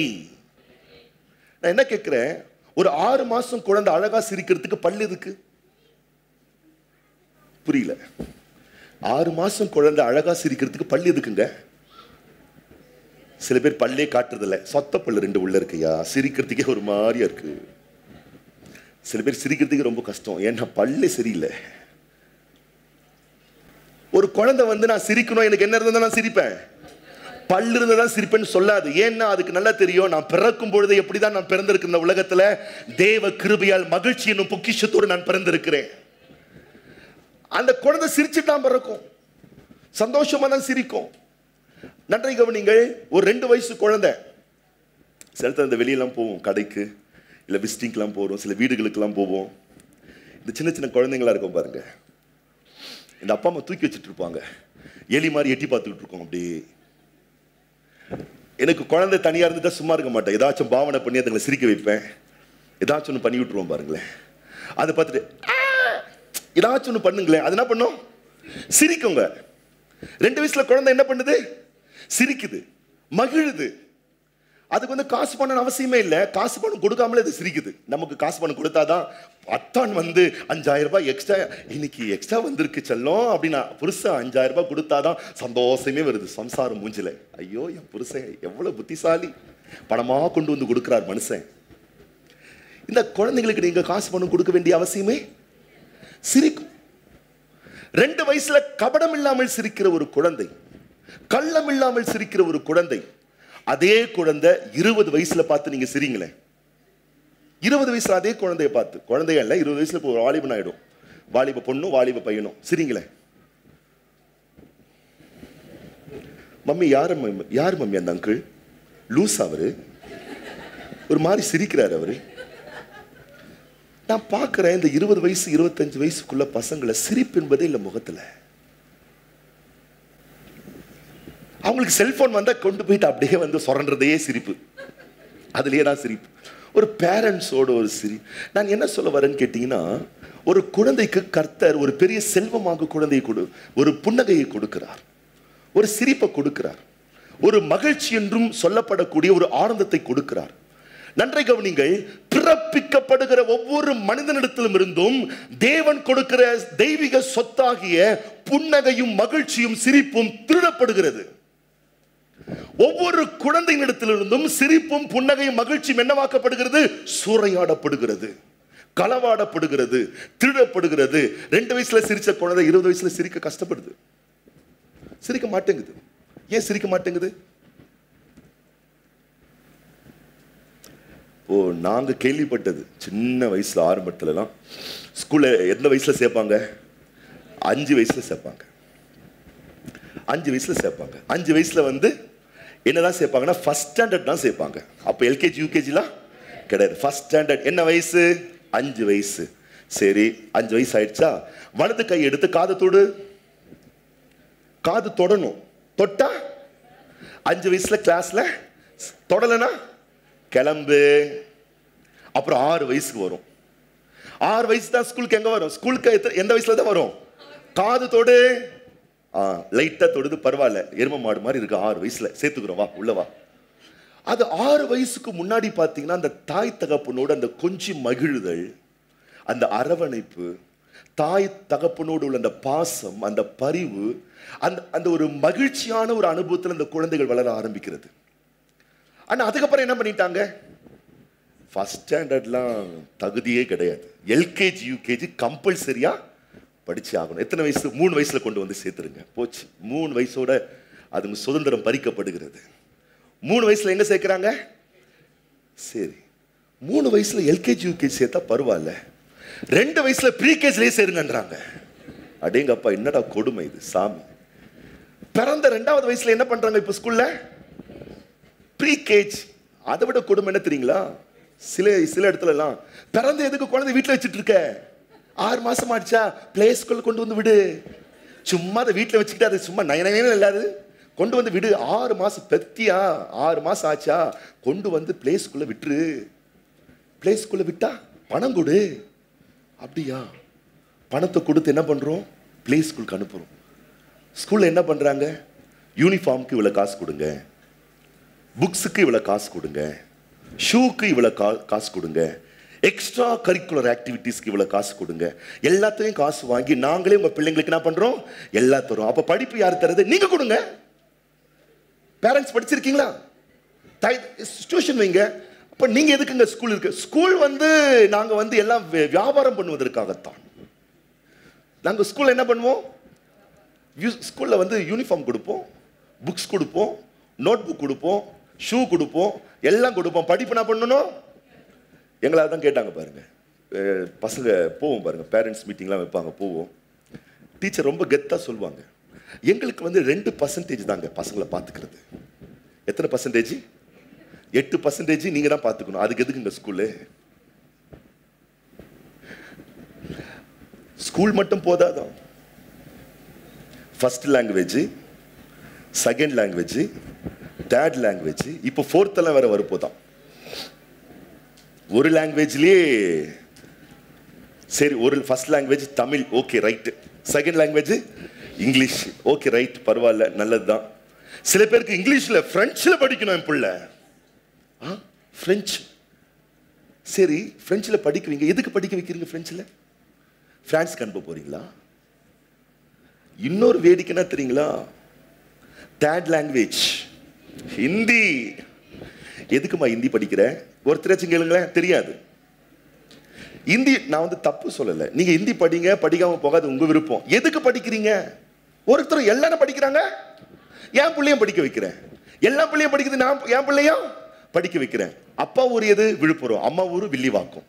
நான் என்ன கேட்கிறேன் ஒரு ஆறு மாசம் குழந்தை அழகா சிரிக்கிறதுக்கு பல்லு எதுக்கு புரியல ஆறு மாசம் குழந்தை அழகா சிரிக்கிறதுக்கு பல்லு எதுக்குங்க சில பேர் பல்லே காட்டுறதில்ல சொத்த பல்லு ரெண்டு உள்ள இருக்குயா சிரிக்கிறதுக்கே ஒரு மாதிரியா இருக்கு சில பேர் சிரிக்கிறதுக்கு ரொம்ப கஷ்டம் ஏன்னா பல்லே சரியில்லை ஒரு குழந்தை வந்து நான் சிரிக்கணும் எனக்கு என்ன இருந்தா நான் சிரிப்பேன் பல்லு இருந்தா தான் சிரிப்பேன்னு சொல்லாது ஏன்னா அதுக்கு நல்லா தெரியும் நான் பிறக்கும் பொழுது எப்படிதான் நான் பிறந்திருக்க இந்த உலகத்துல தேவ கிருபையால் மகிழ்ச்சி என்னும் பொக்கிஷத்தோடு நான் பிறந்திருக்கிறேன் அந்த குழந்தை சிரிச்சுட்டு தான் பிறக்கும் சந்தோஷமா தான் சிரிக்கும் நன்றி கவனிங்கள் ஒரு ரெண்டு வயசு குழந்தை சில நேரத்துல இந்த வெளியெல்லாம் போவோம் கடைக்கு இல்லை விசிட்டிங்க்கெலாம் போகிறோம் சில வீடுகளுக்கெல்லாம் போவோம் இந்த சின்ன சின்ன குழந்தைங்களா இருக்கும் பாருங்க இந்த அப்பா அம்மா தூக்கி வச்சுட்டு இருப்பாங்க எலி மாதிரி எட்டி பார்த்துக்கிட்டு இருக்கோம் அப்படியே எனக்கு குழந்தை தனியாக இருந்துட்டா சும்மா இருக்க மாட்டேன் ஏதாச்சும் பாவனை பண்ணி அதுங்களை சிரிக்க வைப்பேன் ஏதாச்சும் ஒன்று பண்ணி விட்டுருவோம் பாருங்களேன் அதை பார்த்துட்டு "ஆ!" ஏதாச்சும் ஒன்று பண்ணுங்களேன் அது என்ன பண்ணும் சிரிக்குங்க ரெண்டு வயசுல குழந்தை என்ன பண்ணுது சிரிக்குது மகிழுது அதுக்கு வந்து காசு பணம் அவசியமே இல்லை காசு பணம் கொடுக்காமலே அது சிரிக்குது நமக்கு காசு பணம் கொடுத்தாதான் அத்தான் வந்து அஞ்சாயிரம் ரூபாய் எக்ஸ்ட்ரா இன்னைக்கு எக்ஸ்ட்ரா வந்திருக்கு செல்லம் அப்படின்னா புருஷன் அஞ்சாயிரம் ரூபாய் கொடுத்தாதான் சந்தோஷமே வருது சம்சாரம் மூஞ்சில ஐயோ என் புருஷன் எவ்வளவு புத்திசாலி பணமா கொண்டு வந்து கொடுக்கிறார் மனுஷன் இந்த குழந்தைங்களுக்கு நீங்க காசு பணம் கொடுக்க வேண்டிய அவசியமே சிரிக்கும் ரெண்டு வயசுல கபடம் இல்லாமல் சிரிக்கிற ஒரு குழந்தை கள்ளம் இல்லாமல் சிரிக்கிற ஒரு குழந்தை அதே குழந்தை இருபது வயசுல பார்த்து நீங்க சிரிங்களேன் இருபது வயசுல அதே குழந்தைய பார்த்து குழந்தைய இல்ல இருபது வயசுல இப்போ ஒரு வாலிபன் ஆயிடும் வாலிப பொண்ணும் வாலிப பையனும் சிரிங்களேன் மம்மி யார் மம்மி யார் மம்மி அந்த அங்கிள் லூஸ் அவரு ஒரு மாதிரி சிரிக்கிறார் அவரு நான் பார்க்கிறேன் இந்த இருபது வயசு இருபத்தஞ்சு வயசுக்குள்ள பசங்களை சிரிப்பு என்பதே இல்லை முகத்துல அவங்களுக்கு செல்போன் வந்தா கொண்டு போயிட்டு அப்படியே வந்து சுரண்டுறதே சிரிப்பு அதுலயே தான் சிரிப்பு ஒரு பேரண்ட்ஸோட ஒரு சிரி நான் என்ன சொல்ல வரேன்னு கேட்டீங்கன்னா ஒரு குழந்தைக்கு கர்த்தர் ஒரு பெரிய செல்வமாக குழந்தையை கொடு ஒரு புன்னகையை கொடுக்கிறார் ஒரு சிரிப்பை கொடுக்கிறார் ஒரு மகிழ்ச்சி என்றும் சொல்லப்படக்கூடிய ஒரு ஆனந்தத்தை கொடுக்கிறார் நன்றை கவனிங்கள் பிறப்பிக்கப்படுகிற ஒவ்வொரு மனிதனிடத்திலும் இருந்தும் தேவன் கொடுக்கிற தெய்வீக சொத்தாகிய புன்னகையும் மகிழ்ச்சியும் சிரிப்பும் திருடப்படுகிறது ஒவ்வொரு குழந்தையினிடத்திலிருந்தும் சிரிப்பும் புன்னகையும் மகிழ்ச்சியும் என்னவாக்கப்படுகிறது சூறையாடப்படுகிறது களவாடப்படுகிறது திருடப்படுகிறது ரெண்டு வயசுல சிரிச்ச குழந்தை இருபது வயசுல சிரிக்க கஷ்டப்படுது சிரிக்க மாட்டேங்குது ஏன் சிரிக்க மாட்டேங்குது ஓ நாங்க கேள்விப்பட்டது சின்ன வயசுல ஆரம்பத்துலலாம் ஸ்கூல்ல எந்த வயசுல சேர்ப்பாங்க அஞ்சு வயசுல சேர்ப்பாங்க அஞ்சு வயசுல சேர்ப்பாங்க அஞ்சு வயசுல வந்து என்னதான் சேர்ப்பாங்கன்னா ஃபர்ஸ்ட் ஸ்டாண்டர்ட் தான் சேர்ப்பாங்க அப்போ எல்கேஜி யூகேஜிலாம் கிடையாது ஃபர்ஸ்ட் ஸ்டாண்டர்ட் என்ன வயசு அஞ்சு வயசு சரி அஞ்சு வயசு ஆயிடுச்சா வலது கை எடுத்து காது தொடு காது தொடணும் தொட்டா அஞ்சு வயசுல கிளாஸ்ல தொடலைனா கிளம்பு அப்புறம் ஆறு வயசுக்கு வரும் ஆறு வயசு தான் ஸ்கூலுக்கு எங்க வரும் ஸ்கூலுக்கு எத்த- எந்த வயசுல தான் வரும் காது தொடு ஆ லைட்டா தொடுது பரவாயில்ல எரும மாடு மாதிரி இருக்கு ஆறு வயசுல சேர்த்துக்கிறோம் வா உள்ள வா அது ஆறு வயசுக்கு முன்னாடி பார்த்தீங்கன்னா அந்த தாய் தகப்பனோட அந்த கொஞ்சி மகிழுதல் அந்த அரவணைப்பு தாய் தகப்பனோடு உள்ள அந்த பாசம் அந்த பரிவு அந்த அந்த ஒரு மகிழ்ச்சியான ஒரு அனுபவத்தில் அந்த குழந்தைகள் வளர ஆரம்பிக்கிறது ஆனா அதுக்கப்புறம் என்ன பண்ணிட்டாங்க ஃபர்ஸ்ட் ஸ்டாண்டர்ட்லாம் தகுதியே கிடையாது எல்கேஜி யூகேஜி கம்பல்சரியா படிச்சு ஆகணும் எத்தனை வயசு மூணு வயசுல கொண்டு வந்து சேர்த்துருங்க போச்சு மூணு வயசோட அதுங்க சுதந்திரம் பறிக்கப்படுகிறது மூணு வயசுல எங்க சேர்க்கிறாங்க சரி மூணு வயசுல எல்கேஜி யூகேஜி சேர்த்தா பரவாயில்ல ரெண்டு வயசுல ப்ரீகேஜ்லயே சேருங்கன்றாங்க அடேங்கப்பா என்னடா கொடுமை இது சாமி பிறந்த ரெண்டாவது வயசுல என்ன பண்றாங்க இப்ப ஸ்கூல்ல ப்ரீகேஜ் அதை விட கொடுமை என்ன தெரியுங்களா சில சில இடத்துலலாம் பிறந்த எதுக்கு குழந்தை வீட்டில் வச்சுட்டு இருக்க ஆறு மாசம் ஆச்சா பிளே ஸ்கூல் கொண்டு வந்து விடு சும்மா அதை வீட்டில் வச்சுக்கிட்டு அது சும்மா நயனவே இல்லாது கொண்டு வந்து விடு ஆறு மாசம் பெத்தியா ஆறு மாசம் ஆச்சா கொண்டு வந்து பிளே ஸ்கூல்ல விட்டுரு பிளே ஸ்கூல்ல விட்டா பணம் கொடு அப்படியா பணத்தை கொடுத்து என்ன பண்றோம் பிளே ஸ்கூலுக்கு அனுப்புறோம் ஸ்கூல்ல என்ன பண்றாங்க யூனிஃபார்முக்கு இவ்வளவு காசு கொடுங்க புக்ஸுக்கு இவ்வளோ காசு கொடுங்க ஷூக்கு இவ்வளோ கா காசு கொடுங்க எக்ஸ்ட்ரா கரிக்குலர் ஆக்டிவிட்டீஸ்க்கு இவ்வளோ காசு கொடுங்க எல்லாத்தையும் காசு வாங்கி நாங்களே உங்கள் பிள்ளைங்களுக்கு என்ன பண்ணுறோம் எல்லா தரோம் அப்போ படிப்பு யார் தருது நீங்கள் கொடுங்க பேரண்ட்ஸ் படிச்சிருக்கீங்களா டியூஷன் வைங்க அப்போ நீங்கள் எதுக்குங்க ஸ்கூல் இருக்கு ஸ்கூல் வந்து நாங்கள் வந்து எல்லாம் வி- வியாபாரம் பண்ணுவதற்காகத்தான் நாங்கள் ஸ்கூலில் என்ன பண்ணுவோம் ஸ்கூலில் வந்து யூனிஃபார்ம் கொடுப்போம் புக்ஸ் கொடுப்போம் நோட் புக் கொடுப்போம் ஷூ கொடுப்போம் எல்லாம் கொடுப்போம் படிப்பு என்ன பண்ணணும் எங்களை தான் கேட்டாங்க பாருங்க அஹ் பசங்க போவோம் பாருங்க பேரண்ட்ஸ் மீட்டிங்லாம் வைப்பாங்க போவோம் டீச்சர் ரொம்ப கெத்தாக சொல்லுவாங்க எங்களுக்கு வந்து ரெண்டு பர்சன்டேஜ் தாங்க பசங்களை பார்த்துக்கிறது எத்தனை பர்சன்டேஜ் எட்டு பர்சன்டேஜ் நீங்கள் தான் பார்த்துக்கணும் அதுக்கு எதுக்குங்க ஸ்கூலு ஸ்கூல் மட்டும் போதாதான் first language second language third language இப்போ ஃபோர்த் எல்லாம் வேற வரப்போதான் ஒரு லாங்குவேஜ்லயே சரி ஒரு first language Tamil okay right second language English okay right பரவாயில்ல நல்லதுதான் சில பேருக்கு இங்கிலீஷ்ல பிரெஞ்சில் படிக்கணும் என் பிள்ளை ஆ பிரெஞ்சு சரி பிரெஞ்சில் படிக்குவீங்க எதுக்கு படிக்க வைக்கிறீங்க பிரெஞ்சில் பிரான்ஸ்க்கு அனுப்ப போறீங்களா இன்னொரு வேடிக்கைன்னா தெரியுங்களா தேர்ட் லாங்குவேஜ் ஹிந்தி எதுக்குமா ஹிந்தி படிக்கிற ஒருத்தராச்சும் கேளுங்களேன் தெரியாது ஹிந்தி நான் வந்து தப்பு சொல்லலை நீங்க ஹிந்தி படிங்க படிக்காம போகாது உங்க விருப்பம் எதுக்கு படிக்கிறீங்க ஒருத்தர் எல்லாரும் படிக்கிறாங்க என் பிள்ளையும் படிக்க வைக்கிறேன் எல்லா பிள்ளையும் படிக்குது நான் என் பிள்ளையும் படிக்க வைக்கிறேன் அப்பா ஊர் எது விழுப்புரம் அம்மா ஊர் வில்லிவாக்கம்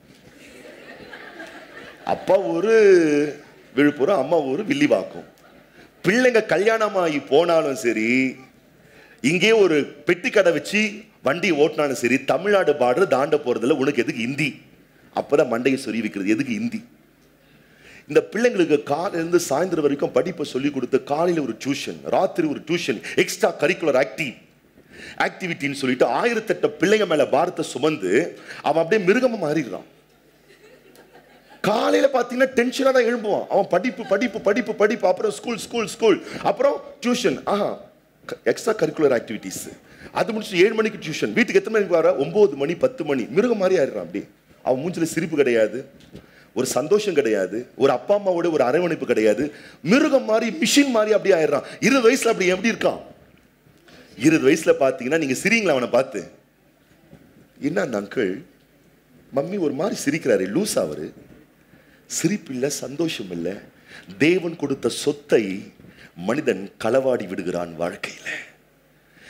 அப்பா ஊரு விழுப்புரம் அம்மா ஊரு வில்லிவாக்கம் பிள்ளைங்க கல்யாணமாகி போனாலும் சரி இங்கே ஒரு பெட்டி கடை வச்சு வண்டி ஓட்டினாலும் சரி தமிழ்நாடு பார்டர் தாண்ட போறதுல உனக்கு எதுக்கு ஹிந்தி அப்பதான் மண்டையை சொறி வைக்கிறது எதுக்கு ஹிந்தி இந்த பிள்ளைங்களுக்கு காலையில இருந்து சாயந்தரம் வரைக்கும் படிப்பை சொல்லி கொடுத்து காலையில ஒரு டியூஷன் ராத்திரி ஒரு டியூஷன் எக்ஸ்ட்ரா கரிக்குலர் ஆக்டிவ் ஆக்டிவிட்டின்னு சொல்லிட்டு ஆயிரத்தெட்டு பிள்ளைங்க மேல பாரத்தை சுமந்து அவன் அப்படியே மிருகமா மாறிடுறான் காலையில பாத்தீங்கன்னா டென்ஷனா தான் எழும்புவான் அவன் படிப்பு படிப்பு படிப்பு படிப்பு அப்புறம் ஸ்கூல் ஸ்கூல் ஸ்கூல் அப்புறம் டியூஷன் ஆஹா எக்ஸ்ட்ரா கரிக்குலர் ஆக்டிவிட்டீஸ் அது முடிச்சு ஏழு மணிக்கு டியூஷன் வீட்டுக்கு எத்தனை மணிக்கு வர ஒன்பது மணி பத்து மணி மிருகம் மாதிரி ஆயிடுறான் அப்படி அவன் மூஞ்சில சிரிப்பு கிடையாது ஒரு சந்தோஷம் கிடையாது ஒரு அப்பா அம்மாவோட ஒரு அரவணைப்பு கிடையாது மிருகம் மாதிரி மிஷின் மாதிரி அப்படியே ஆயிடுறான் இருபது வயசுல அப்படி எப்படி இருக்கான் இருபது வயசுல பாத்தீங்கன்னா நீங்க சிரிங்களா அவனை பார்த்து என்ன அந்த அங்கிள் மம்மி ஒரு மாதிரி சிரிக்கிறாரு லூஸ் அவரு சிரிப்பு இல்லை சந்தோஷம் இல்லை தேவன் கொடுத்த சொத்தை மனிதன் களவாடி விடுகிறான் வாழ்க்கையில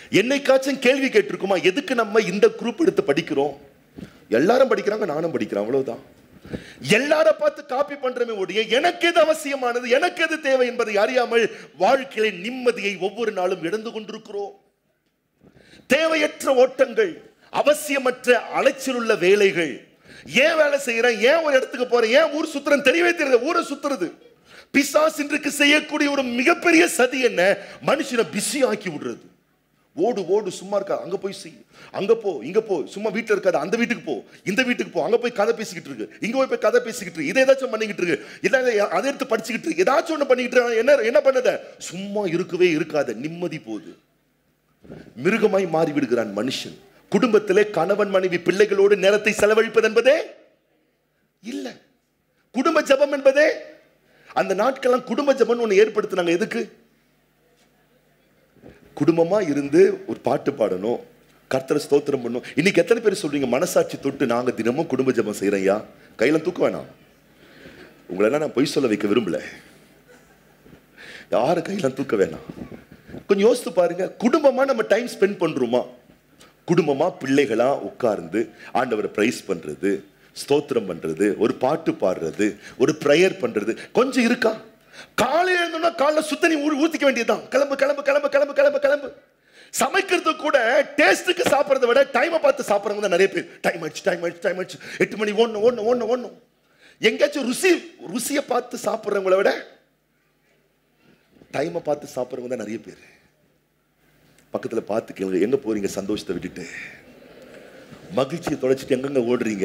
என்னைக்காச்சும் கேள்வி கேட்டிருக்குமா எதுக்கு நம்ம இந்த குரூப் எடுத்து படிக்கிறோம் எல்லாரும் படிக்கிறாங்க நானும் படிக்கிறேன் அவ்வளவுதான் எல்லார பார்த்து காப்பி பண்றமே ஒழிய எனக்கு எது அவசியமானது எனக்கு எது தேவை என்பதை அறியாமல் வாழ்க்கையில நிம்மதியை ஒவ்வொரு நாளும் இழந்து கொண்டிருக்கிறோம் தேவையற்ற ஓட்டங்கள் அவசியமற்ற அலைச்சலுள்ள வேலைகள் ஏன் வேலை செய்யறேன் ஏன் ஒரு இடத்துக்கு போறேன் ஏன் ஊர் சுத்துறேன் தெரியவே தெரியல ஊரை சுத்துறது பிசாஸ் இன்றைக்கு செய்யக்கூடிய ஒரு மிகப்பெரிய சதி என்ன மனுஷனை பிஸி ஆக்கி விடுறது ஓடு ஓடு சும்மா இருக்கா அங்க போய் செய் அங்க போ இங்க போ சும்மா வீட்டுல இருக்காது அந்த வீட்டுக்கு போ இந்த வீட்டுக்கு போ அங்க போய் கதை பேசிக்கிட்டு இருக்கு இங்க போய் போய் கதை பேசிக்கிட்டு இருக்கு இதை ஏதாச்சும் பண்ணிக்கிட்டு இருக்கு இதை அதை எடுத்து படிச்சுக்கிட்டு இருக்கு ஏதாச்சும் ஒண்ணு பண்ணிக்கிட்டு இருக்கு என்ன என்ன பண்ணத சும்மா இருக்கவே இருக்காத நிம்மதி போகுது மிருகமாய் மாறி விடுகிறான் மனுஷன் குடும்பத்திலே கணவன் மனைவி பிள்ளைகளோடு நேரத்தை செலவழிப்பது என்பதே இல்ல குடும்ப ஜெபம் என்பதே அந்த நாட்கள்லாம் குடும்ப ஜெபம் ஒண்ணு ஏற்படுத்தினாங்க எதுக்கு குடும்பமா இருந்து ஒரு பாட்டு பாடணும் கர்த்தரை ஸ்தோத்திரம் பண்ணணும் இன்னைக்கு எத்தனை பேர் சொல்றீங்க மனசாட்சி தொட்டு நாங்க தினமும் குடும்ப ஜெபம் செய்யறையா கையில தூக்க வேணாம் உங்களை நான் பொய் சொல்ல வைக்க விரும்பல யாரு கையெல்லாம் தூக்க வேணாம் கொஞ்சம் யோசித்து பாருங்க குடும்பமா நம்ம டைம் ஸ்பெண்ட் பண்றோமா குடும்பமா பிள்ளைகளா உட்கார்ந்து ஆண்டவரை பிரைஸ் பண்றது ஸ்தோத்திரம் பண்றது ஒரு பாட்டு பாடுறது ஒரு ப்ரேயர் பண்றது கொஞ்சம் இருக்கா காலையில இருந்தோம்னா காலைல சுத்தனி ஊ ஊத்திக்க வேண்டியதுதான் கிளம்பு கிளம்பு கிளம்பு கிளம்பு கிளம்பு கிளம்பு சமைக்கிறது கூட டேஸ்ட்டுக்கு சாப்பிட்றத விட டைமை பார்த்து சாப்பிட்றவங்க தான் நிறைய பேர் டைம் ஆயிடுச்சு டைம் ஆயிடுச்சு டைம் ஆயிடுச்சு எட்டு மணி ஒன்று ஒன்று ஒன்று ஒன்று எங்கேயாச்சும் ருசி ருசியை பார்த்து சாப்பிட்றவங்கள விட டைமை பார்த்து சாப்பிட்றவங்க தான் நிறைய பேர் பக்கத்துல பார்த்து கேளுங்க எங்க போறீங்க சந்தோஷத்தை விட்டுட்டு மகிழ்ச்சியை தொலைச்சிட்டு எங்கெங்க ஓடுறீங்க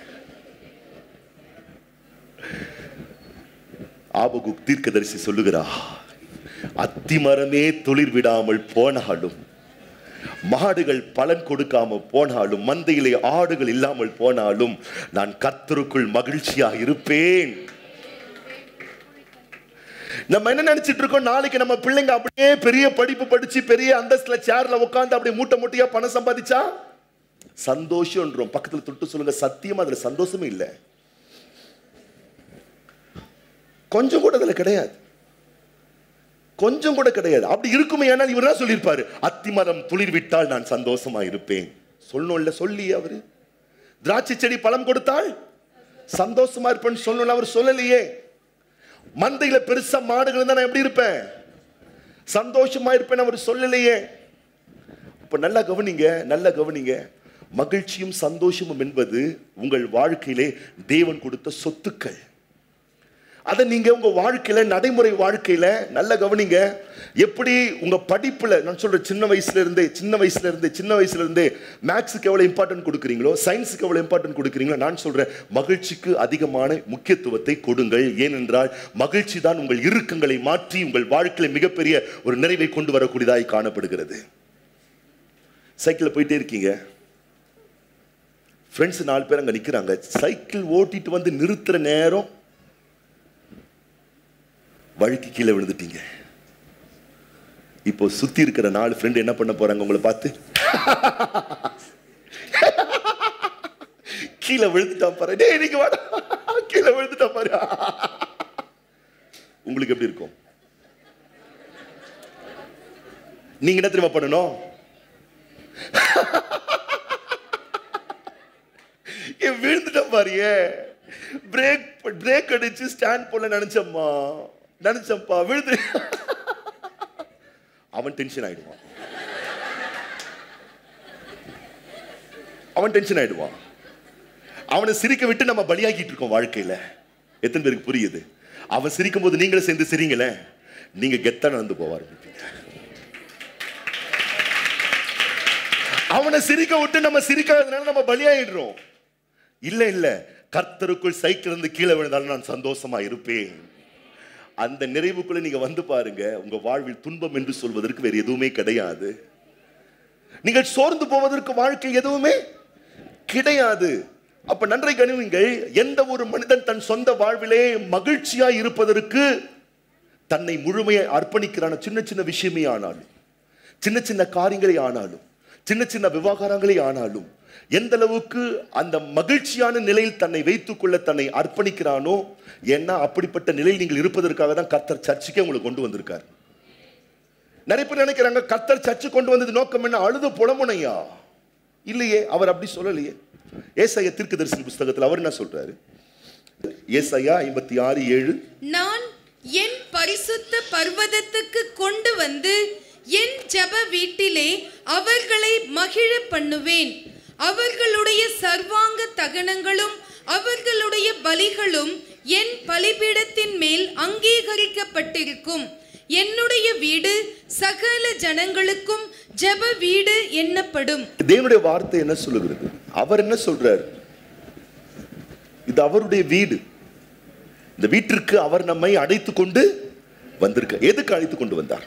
ஆபகுக் தீர்க்கதரிசி சொல்லுகிறா அத்திமரமே துளிர் விடாமல் போனாலும் மாடுகள் பலன் கொடுக்காம போனாலும் மந்தையிலே ஆடுகள் இல்லாமல் போனாலும் நான் கர்த்தருக்குள் மகிழ்ச்சியா இருப்பேன் நம்ம என்ன நினைச்சிட்டு இருக்கோம் நாளைக்கு நம்ம பிள்ளைங்க அப்படியே பெரிய படிப்பு படிச்சு பெரிய அந்தஸ்துல சேர்ல உட்கார்ந்து அப்படியே மூட்டை மூட்டையா பணம் சம்பாதிச்சா சந்தோஷம்ன்றோம் பக்கத்துல தொட்டு சொல்லுங்க சத்தியமா அதுல சந்தோஷமே இல்லை கொஞ்சம் கூட அதுல கிடையாது கொஞ்சம் கூட கிடையாது அப்படி இருக்குமே ஆனால் இவர் என்ன சொல்லியிருப்பாரு அத்திமரம் துளிர் விட்டால் நான் சந்தோஷமா இருப்பேன் சொல்லணும்ல சொல்லி அவரு திராட்சை செடி பழம் கொடுத்தால் சந்தோஷமா இருப்பேன்னு சொல்லணும் அவர் சொல்லலையே மந்தையில பெருசா மாடுகள் இருந்தா நான் எப்படி இருப்பேன் சந்தோஷமா இருப்பேன் அவர் சொல்லலையே இப்ப நல்லா கவனிங்க நல்லா கவனிங்க மகிழ்ச்சியும் சந்தோஷமும் என்பது உங்கள் வாழ்க்கையிலே தேவன் கொடுத்த சொத்துக்கள் அதை நீங்க உங்க வாழ்க்கையில நடைமுறை வாழ்க்கையில நல்ல கவனிங்க எப்படி உங்க படிப்புல நான் சொல்றேன் சின்ன வயசுல இருந்தே சின்ன வயசுல இருந்தே சின்ன வயசுல இருந்தே மேக்ஸுக்கு எவ்வளவு இம்பார்ட்டன்ட் கொடுக்குறீங்களோ சயின்ஸுக்கு எவ்வளவு இம்பார்ட்டன்ட் கொடுக்குறீங்களோ நான் சொல்றேன் மகிழ்ச்சிக்கு அதிகமான முக்கியத்துவத்தை கொடுங்கள் ஏனென்றால் மகிழ்ச்சி தான் உங்கள் இறுக்கங்களை மாற்றி உங்கள் வாழ்க்கையில மிகப்பெரிய ஒரு நிறைவை கொண்டு வரக்கூடியதாய் காணப்படுகிறது சைக்கிளில் போயிட்டே இருக்கீங்க ஃப்ரெண்ட்ஸ் நாலு பேர் அங்கே நிற்கிறாங்க சைக்கிள் ஓட்டிட்டு வந்து நிறுத்துற நேரம் வழுக்கி கீழே விழுந்துட்டீங்க இப்போ சுத்தி இருக்கிற நாலு ஃப்ரெண்ட் என்ன பண்ண போறாங்க உங்களை பார்த்து கீழே விழுந்துட்டான் பாரு டேய் நீங்க வாடா கீழே விழுந்துட்டான் பாரு உங்களுக்கு எப்படி இருக்கும் நீங்க என்ன தெரியுமா பண்ணணும் ஏன் விழுந்துட்டான் பாரியே பிரேக் பிரேக் அடிச்சு ஸ்டாண்ட் போல நினைச்சம்மா நினைச்சப்பா விழுந்து அவன் டென்ஷன் ஆயிடுவான் அவன் டென்ஷன் ஆயிடுவான் அவனை சிரிக்க விட்டு நம்ம பலியாக்கிட்டு இருக்கோம் வாழ்க்கையில எத்தனை பேருக்கு புரியுது அவன் சிரிக்கும் போது நீங்களும் சேர்ந்து சிரிங்களேன் நீங்க கெத்தா நடந்து போக ஆரம்பிப்பீங்க அவனை சிரிக்க விட்டு நம்ம சிரிக்காததுனால நம்ம பலியாயிடுறோம் இல்ல இல்ல கர்த்தருக்குள் சைக்கிள் இருந்து கீழே விழுந்தாலும் நான் சந்தோஷமா இருப்பேன் அந்த நிறைவுக்குள்ள நீங்க வந்து பாருங்க உங்க வாழ்வில் துன்பம் என்று சொல்வதற்கு வேறு எதுவுமே கிடையாது நீங்கள் சோர்ந்து போவதற்கு வாழ்க்கை எதுவுமே கிடையாது அப்ப நன்றை கணிவுங்கள் எந்த ஒரு மனிதன் தன் சொந்த வாழ்விலே மகிழ்ச்சியா இருப்பதற்கு தன்னை முழுமையை அர்ப்பணிக்கிறான சின்ன சின்ன விஷயமே ஆனாலும் சின்ன சின்ன காரியங்களே ஆனாலும் சின்ன சின்ன விவகாரங்களே ஆனாலும் எந்த அளவுக்கு அந்த மகிழ்ச்சியான நிலையில் தன்னை வைத்துக்கொள்ள தன்னை அர்ப்பணிக்கிறானோ ஏன்னா அப்படிப்பட்ட நிலையில் நீங்கள் இருப்பதற்காக தான் கர்த்தர் சர்ச்சுக்கே உங்களை கொண்டு வந்திருக்கார் நிறைய பேர் நினைக்கிறாங்க கர்த்தர் சர்ச்சு கொண்டு வந்தது நோக்கம் என்ன அழுது புலமுனையா இல்லையே அவர் அப்படி சொல்லலையே ஏசாயா தீர்க்கதரிசன புஸ்தகத்தில் அவர் என்ன சொல்றாரு ஏசாயா ஐம்பத்தி ஆறு ஏழு நான் என் பரிசுத்த பர்வதத்துக்கு கொண்டு வந்து என் ஜெப வீட்டிலே அவர்களை மகிழ பண்ணுவேன் அவர்களுடைய சர்வாங்க தகனங்களும் அவர்களுடைய பலிகளும் என் பலிபீடத்தின் மேல் அங்கீகரிக்கப்பட்டிருக்கும் என்னுடைய வீடு சகல ஜனங்களுக்கும் ஜெப வீடு எண்ணப்படும் தேவனுடைய வார்த்தை என்ன சொல்லுகிறது அவர் என்ன சொல்றார் இது அவருடைய வீடு இந்த வீட்டிற்கு அவர் நம்மை அழைத்து கொண்டு வந்திருக்க எதுக்கு அழைத்து கொண்டு வந்தார்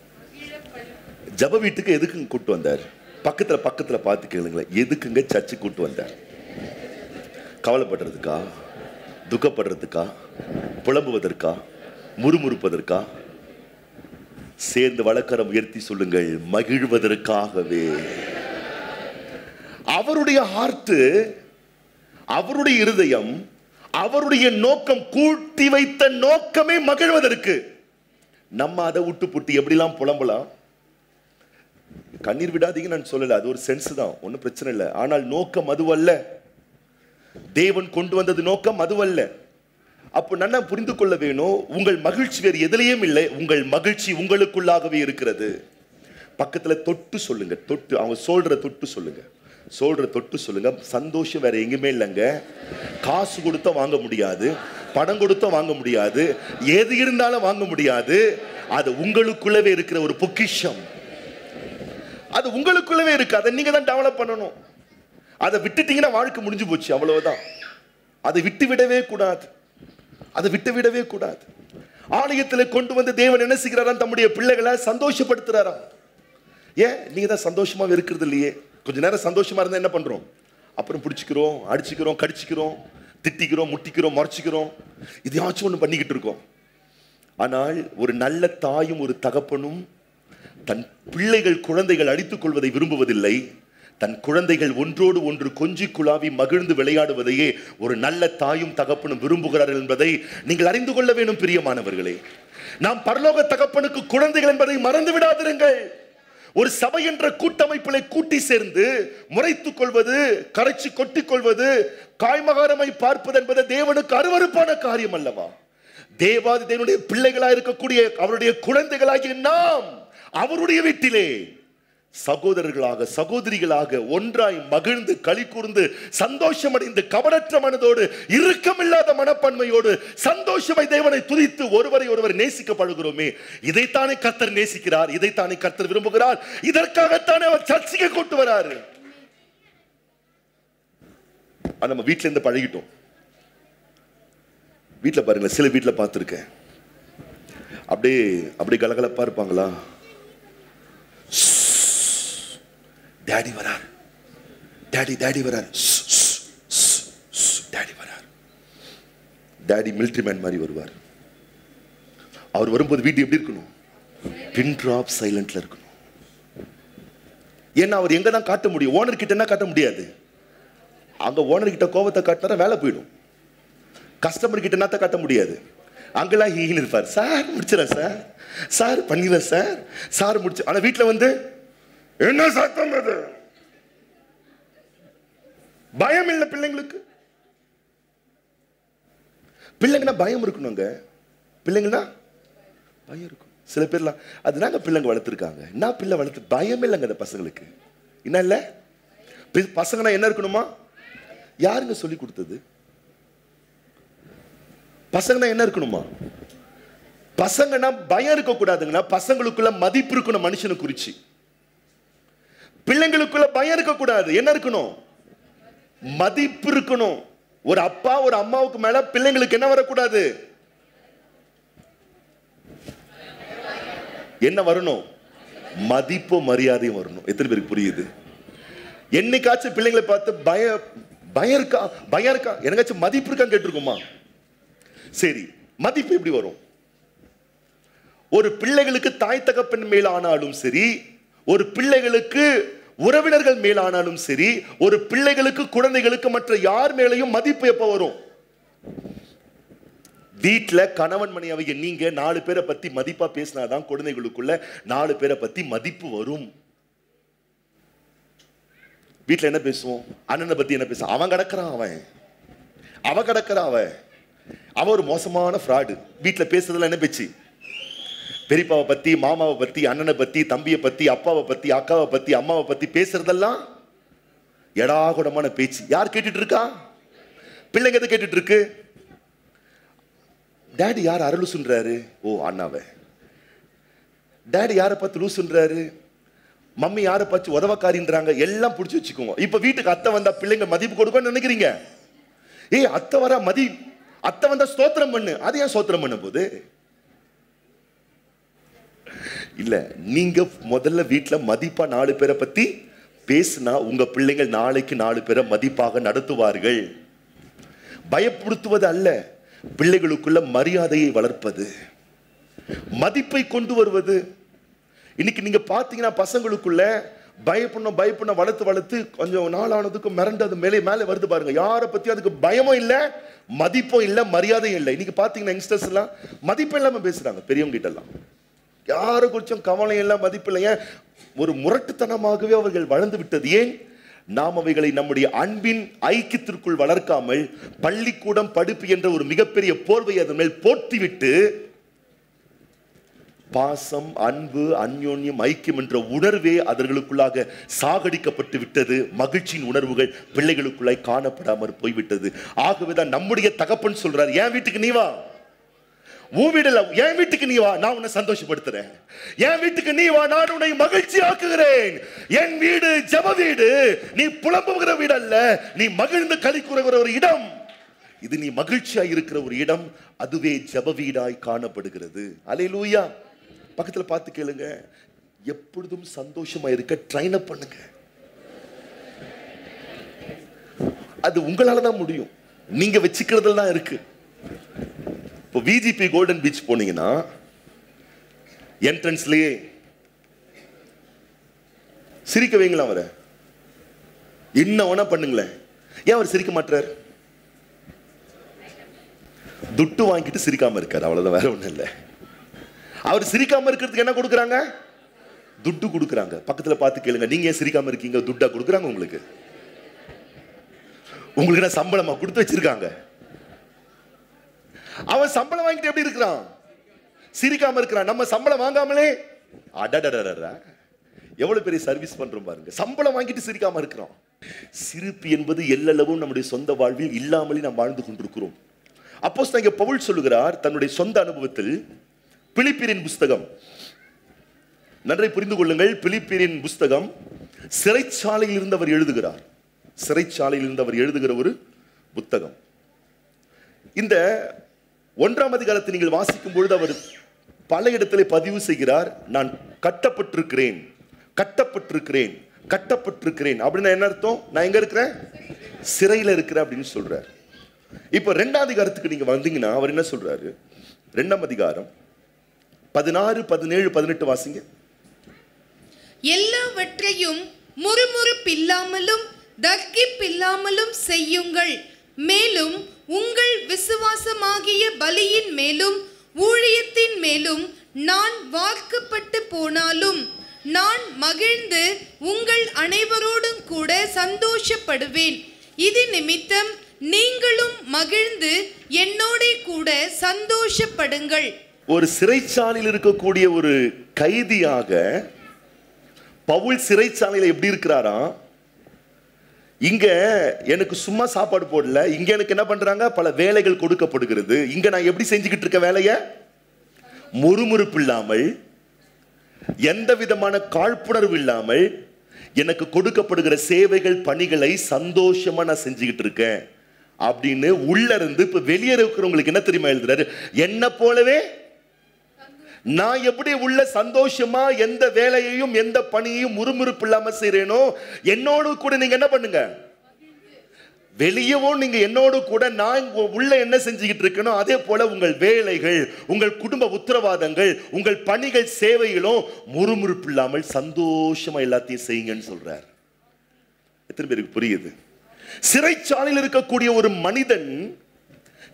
ஜப வீட்டுக்கு எதுக்கு கூட்டு வந்தார் பக்கத்துல பக்கத்துல பார்த்து கேளுங்களேன் எதுக்குங்க சர்ச்சு கூட்டு வந்தார் கவலைப்படுறதுக்கா துக்கப்படுறதுக்கா புலம்புவதற்கா முறுமுறுப்பதற்கா சேர்ந்து வழக்கரம் உயர்த்தி சொல்லுங்கள் மகிழ்வதற்காகவே அவருடைய ஹார்ட் அவருடைய இருதயம் அவருடைய நோக்கம் கூட்டி வைத்த நோக்கமே மகிழ்வதற்கு நம்ம அதை விட்டு புட்டு எப்படிலாம் புலம்பலாம் கண்ணீர் விடாதீங்க நான் சொல்லல அது ஒரு சென்ஸ் தான் ஒன்றும் பிரச்சனை இல்லை ஆனால் நோக்கம் அதுவல்ல தேவன் கொண்டு வந்தது நோக்கம் அதுவல்ல அப்போ நல்லா புரிந்து கொள்ள வேணும் உங்கள் மகிழ்ச்சி வேறு எதிலையும் இல்லை உங்கள் மகிழ்ச்சி உங்களுக்குள்ளாகவே இருக்கிறது பக்கத்துல தொட்டு சொல்லுங்க தொட்டு அவங்க சொல்ற தொட்டு சொல்லுங்க சொல்ற தொட்டு சொல்லுங்க சந்தோஷம் வேற எங்கேயுமே இல்லைங்க காசு கொடுத்தா வாங்க முடியாது பணம் கொடுத்தா வாங்க முடியாது எது இருந்தாலும் வாங்க முடியாது அது உங்களுக்குள்ளவே இருக்கிற ஒரு பொக்கிஷம் அது உங்களுக்குள்ளவே இருக்கு அதை நீங்க தான் டெவலப் பண்ணணும் அதை விட்டுட்டீங்கன்னா வாழ்க்கை முடிஞ்சு போச்சு அவ்வளவுதான் அதை விட்டு விடவே கூடாது அதை விட்டு விடவே கூடாது ஆலயத்தில் கொண்டு வந்து தேவன் என்ன செய்கிறாராம் தம்முடைய பிள்ளைகளை சந்தோஷப்படுத்துறாராம் ஏன் நீங்க தான் சந்தோஷமா இருக்கிறது இல்லையே கொஞ்ச நேரம் சந்தோஷமா இருந்தா என்ன பண்றோம் அப்புறம் பிடிச்சிக்கிறோம் அடிச்சுக்கிறோம் கடிச்சிக்கிறோம் திட்டிக்கிறோம் முட்டிக்கிறோம் முறைச்சிக்கிறோம் இதையாச்சும் ஒன்று பண்ணிக்கிட்டு இருக்கோம் ஆனால் ஒரு நல்ல தாயும் ஒரு தகப்பனும் தன் பிள்ளைகள் குழந்தைகள் அடித்துக் கொள்வதை விரும்புவதில்லை தன் குழந்தைகள் ஒன்றோடு ஒன்று கொஞ்சி குழாவி மகிழ்ந்து விளையாடுவதையே ஒரு நல்ல தாயும் தகப்பனும் விரும்புகிறார்கள் என்பதை நீங்கள் அறிந்து கொள்ள வேண்டும் பிரியமானவர்களே நாம் பரலோக தகப்பனுக்கு குழந்தைகள் என்பதை மறந்து விடாதிருங்கள் ஒரு சபை என்ற கூட்டமைப்பிலே கூட்டி சேர்ந்து முறைத்துக் கொள்வது கரைச்சி கொட்டிக் கொள்வது காய்மகாரமை பார்ப்பது என்பது தேவனுக்கு அருவருப்பான காரியம் அல்லவா தேவாதி தேவனுடைய பிள்ளைகளாக இருக்கக்கூடிய அவருடைய குழந்தைகளாகிய நாம் அவருடைய வீட்டிலே சகோதரர்களாக சகோதரிகளாக ஒன்றாய் மகிழ்ந்து களி கூர்ந்து சந்தோஷமடைந்து கவனற்ற மனதோடு இறுக்கமில்லாத மனப்பான்மையோடு சந்தோஷமாய் தேவனை துதித்து ஒருவரை ஒருவர் நேசிக்க பழகிறோமே இதைத்தானே கர்த்தர் நேசிக்கிறார் இதைத்தானே கர்த்தர் விரும்புகிறார் இதற்காகத்தானே அவர் சர்ச்சைக்கு கொண்டு வராரு அது நம்ம வீட்ல இருந்து பழகிட்டோம் வீட்டில் பாருங்களேன் சில வீட்டில் பார்த்துருக்கேன் அப்படியே அப்படியே கலகலப்பா இருப்பாங்களா டேடி வரார் டேடி டேடி வரார் டேடி வரார் டேடி மிலிட்ரி மேன் மாதிரி வருவார் அவர் வரும்போது வீட்டு எப்படி இருக்கணும் பின் ட்ராப் சைலண்ட்ல இருக்கணும் ஏன்னா அவர் எங்க தான் காட்ட முடியும் ஓனர் கிட்ட என்ன காட்ட முடியாது அங்க ஓனர் கிட்ட கோபத்தை காட்டினா வேலை போயிடும் கஸ்டமர் கிட்ட என்னத்த காட்ட முடியாது அங்கெல்லாம் ஹீன் இருப்பார் சார் முடிச்சிடறேன் சார் சார் பண்ணிடுறேன் சார் சார் முடிச்சு ஆனா வீட்டில் வந்து என்ன சத்தம் அது பயம் இல்லை பிள்ளைங்களுக்கு பிள்ளைங்கன்னா பயம் இருக்கணுங்க பிள்ளைங்கன்னா பயம் இருக்கும் சில பேர்லாம் அதுதாங்க பிள்ளைங்க வளர்த்துருக்காங்க என்ன பிள்ளை வளர்த்து பயம் இல்லைங்க அந்த பசங்களுக்கு என்ன இல்லை பி- பசங்கன்னா என்ன இருக்கணுமா யாருங்க சொல்லி கொடுத்தது பசங்கன்னா என்ன இருக்கணுமா பசங்கன்னா பயம் இருக்கக்கூடாதுங்கன்னா பசங்களுக்குள்ள மதிப்பு இருக்கணும் மனுஷனை குறிச்சு பிள்ளைங்களுக்குள்ள பயம் இருக்கக்கூடாது என்ன இருக்கணும் மதிப்பு இருக்கணும் ஒரு அப்பா ஒரு அம்மாவுக்கு மேல பிள்ளைங்களுக்கு என்ன வரக்கூடாது என்ன வரணும் மதிப்பும் மரியாதையும் வரணும் எத்தனை பேருக்கு புரியுது என்னைக்காச்சும் பிள்ளைங்களை பார்த்து பய பயம் இருக்கா பயம் இருக்கா எனக்காச்சும் மதிப்பு இருக்கான்னு கேட்டிருக்குமா சரி மதிப்பு எப்படி வரும் ஒரு பிள்ளைகளுக்கு தாய் தகப்பன் மேலானாலும் சரி ஒரு பிள்ளைகளுக்கு உறவினர்கள் மேலானாலும் சரி ஒரு பிள்ளைகளுக்கு குழந்தைகளுக்கு மற்ற யார் மேலையும் மதிப்பு எப்ப வரும் வீட்ல கணவன் மனைவிய நீங்க நாலு பேரை பத்தி மதிப்பா பேசினாதான் குழந்தைகளுக்குள்ள நாலு பேரை பத்தி மதிப்பு வரும் வீட்ல என்ன பேசுவோம் அண்ணனை பத்தி என்ன பேசுவோம் அவன் கிடக்குறான் அவன் அவன் கிடக்குறான் அவன் அவன் ஒரு மோசமான ஃப்ராடு வீட்ல பேசுறதுல என்ன பேச்சு பெரியப்பாவை பத்தி மாமாவை பத்தி அண்ணனை பத்தி தம்பியை பத்தி அப்பாவை பத்தி அக்காவை பத்தி அம்மாவை பத்தி பேசுறதெல்லாம் எடாகுடமான பேச்சு யார் கேட்டுட்டு இருக்கா பிள்ளைங்க எதை கேட்டுட்டு இருக்கு டேடி யார் அரை லூசுன்றாரு ஓ அண்ணாவை டேடி யாரை பார்த்து லூசுன்றாரு மம்மி யாரை பார்த்து உதவக்காரின்றாங்க எல்லாம் பிடிச்சி வச்சுக்குவோம் இப்ப வீட்டுக்கு அத்தை வந்தா பிள்ளைங்க மதிப்பு கொடுக்கணும்னு நினைக்கிறீங்க ஏய் அத்தை வரா மதி அத்தை வந்தா ஸ்தோத்திரம் பண்ணு அது ஏன் ஸ்தோத்திரம் பண்ண போது இல்ல நீங்க முதல்ல வீட்ல மதிப்பா நாலு பேரை பத்தி பேசினா உங்க பிள்ளைங்கள் நாளைக்கு நாலு பேரை மதிப்பாக நடத்துவார்கள் பயப்படுத்துவது அல்ல பிள்ளைகளுக்குள்ள மரியாதையை வளர்ப்பது மதிப்பை கொண்டு வருவது இன்னைக்கு நீங்க பாத்தீங்கன்னா பசங்களுக்குள்ள பயப்படணும் பயப்படணும் வளர்த்து வளர்த்து கொஞ்சம் நாளானதுக்கு மிரண்டு அது மேலே மேலே வருது பாருங்க யாரை பத்தி அதுக்கு பயமும் இல்லை மதிப்பும் இல்லை மரியாதையும் இல்லை இன்னைக்கு பாத்தீங்கன்னா யங்ஸ்டர்ஸ் எல்லாம் மதிப்பு இல்லாம பேசுறாங்க பெரியவங்க கிட்ட எல்லாம் யாரை குறிச்சும் கவலை எல்லாம் மதிப்பு இல்லை ஏன் ஒரு முரட்டுத்தனமாகவே அவர்கள் வளர்ந்து விட்டது ஏன் நாம் அவைகளை நம்முடைய அன்பின் ஐக்கியத்திற்குள் வளர்க்காமல் பள்ளிக்கூடம் படிப்பு என்ற ஒரு மிகப்பெரிய போர்வை அதன் மேல் போர்த்திவிட்டு பாசம் அன்பு அந்யோன்யம் ஐக்கியம் என்ற உணர்வே அவர்களுக்குள்ளாக சாகடிக்கப்பட்டு விட்டது மகிழ்ச்சியின் உணர்வுகள் பிள்ளைகளுக்குள்ளாய் காணப்படாமல் போய்விட்டது ஆகவேதான் நம்முடைய தகப்பன் சொல்றார் என் வீட்டுக்கு நீ வா உன் வீடுல என் வீட்டுக்கு நீ வா நான் உன்னை சந்தோஷப்படுத்துறேன் என் வீட்டுக்கு நீ வா நான் உன்னை மகிழ்ச்சி ஆக்குகிறேன் என் வீடு ஜப வீடு நீ புலம்புகிற வீடு அல்ல நீ மகிழ்ந்து களி கூறுகிற ஒரு இடம் இது நீ மகிழ்ச்சியா இருக்கிற ஒரு இடம் அதுவே ஜப வீடாய் காணப்படுகிறது அலையிலூயா பக்கத்துல பார்த்து கேளுங்க எப்பொழுதும் சந்தோஷமா இருக்க ட்ரைன் அப் பண்ணுங்க அது உங்களால தான் முடியும் நீங்க வச்சுக்கிறதுல தான் இருக்கு இப்போ விஜிபி கோல்டன் பீச் போனீங்கன்னா என்ட்ரன்ஸ்லயே சிரிக்க வைங்களா அவரை என்ன வேணா பண்ணுங்களேன் ஏன் அவர் சிரிக்க மாட்டார் துட்டு வாங்கிட்டு சிரிக்காம இருக்காரு அவ்வளவுதான் வேற ஒண்ணும் இல்லை அவர் சிரிக்காம இருக்கிறதுக்கு என்ன கொடுக்குறாங்க துட்டு கொடுக்குறாங்க பக்கத்துல பார்த்து கேளுங்க நீங்க ஏன் சிரிக்காம இருக்கீங்க துட்டா கொடுக்குறாங்க உங்களுக்கு உங்களுக்கு என்ன சம்பளமா கொடுத்து வச்சிருக்காங்க அவன் சம்பளம் வாங்கிட்டு எப்படி இருக்கிறான் சிரிக்காம இருக்கிறான் நம்ம சம்பளம் வாங்காமலே அடடடடடா எவ்வளவு பெரிய சர்வீஸ் பண்றோம் பாருங்க சம்பளம் வாங்கிட்டு சிரிக்காம இருக்கிறோம் சிரிப்பு என்பது எல்லளவும் நம்முடைய சொந்த வாழ்வில் இல்லாமலே நாம் வாழ்ந்து கொண்டிருக்கிறோம் அப்போஸ் இங்க பவுல் சொல்லுகிறார் தன்னுடைய சொந்த அனுபவத்தில் பிலிப்பியரின் புஸ்தகம் நன்றை புரிந்து கொள்ளுங்கள் பிலிப்பியரின் புஸ்தகம் சிறைச்சாலையில் இருந்து அவர் எழுதுகிறார் சிறைச்சாலையில் இருந்து அவர் எழுதுகிற ஒரு புத்தகம் இந்த ஒன்றாம் அதிகாரத்தை நீங்கள் வாசிக்கும் பொழுது அவர் பல இடத்திலே பதிவு செய்கிறார் நான் கட்டப்பட்டிருக்கிறேன் கட்டப்பட்டிருக்கிறேன் கட்டப்பட்டிருக்கிறேன் அப்படின்னா என்ன அர்த்தம் நான் எங்க இருக்கிறேன் சிறையில் இருக்கிறேன் அப்படின்னு சொல்றார் இப்போ ரெண்டாம் அதிகாரத்துக்கு நீங்க வந்தீங்கன்னா அவர் என்ன சொல்றாரு ரெண்டாம் அதிகாரம் பதினாறு பதினேழு பதினெட்டு வாசிங்க எல்லாவற்றையும் முறுமுறுப்பில்லாமலும் தர்க்கிப்பில்லாமலும் செய்யுங்கள் மேலும் உங்கள் விசுவாசமாகிய பலியின் மேலும் ஊழியத்தின் மேலும் நான் வார்க்கப்பட்டு போனாலும் நான் மகிழ்ந்து உங்கள் அனைவரோடும் கூட சந்தோஷப்படுவேன் இது நிமித்தம் நீங்களும் மகிழ்ந்து என்னோடே கூட சந்தோஷப்படுங்கள் ஒரு சிறைச்சாலையில் இருக்கக்கூடிய ஒரு கைதியாக பவுல் சிறைச்சாலையில் எப்படி இருக்கிறாராம் இங்க எனக்கு சும்மா சாப்பாடு போடல இங்க எனக்கு என்ன பண்றாங்க பல வேலைகள் கொடுக்கப்படுகிறது இங்க நான் எப்படி செஞ்சுக்கிட்டு இருக்க வேலைய முறுமுறுப்பு இல்லாமல் எந்த விதமான காழ்ப்புணர்வு இல்லாமல் எனக்கு கொடுக்கப்படுகிற சேவைகள் பணிகளை சந்தோஷமா நான் செஞ்சுக்கிட்டு இருக்கேன் அப்படின்னு உள்ள இருந்து இப்ப வெளியே இருக்கிறவங்களுக்கு என்ன தெரியுமா எழுதுறாரு என்ன போலவே நான் எப்படி உள்ள சந்தோஷமா எந்த வேலையையும் எந்த பணியையும் முறுமுறுப்பு இல்லாம செய்றேனோ என்னோடு கூட நீங்க என்ன பண்ணுங்க வெளியவும் நீங்க என்னோடு கூட நான் இங்க உள்ள என்ன செஞ்சுக்கிட்டு இருக்கணும் அதே போல உங்கள் வேலைகள் உங்கள் குடும்ப உத்தரவாதங்கள் உங்கள் பணிகள் சேவைகளும் முறுமுறுப்பு இல்லாமல் சந்தோஷமா எல்லாத்தையும் செய்யுங்கன்னு சொல்றார் எத்தனை பேருக்கு புரியுது சிறைச்சாலையில் இருக்கக்கூடிய ஒரு மனிதன்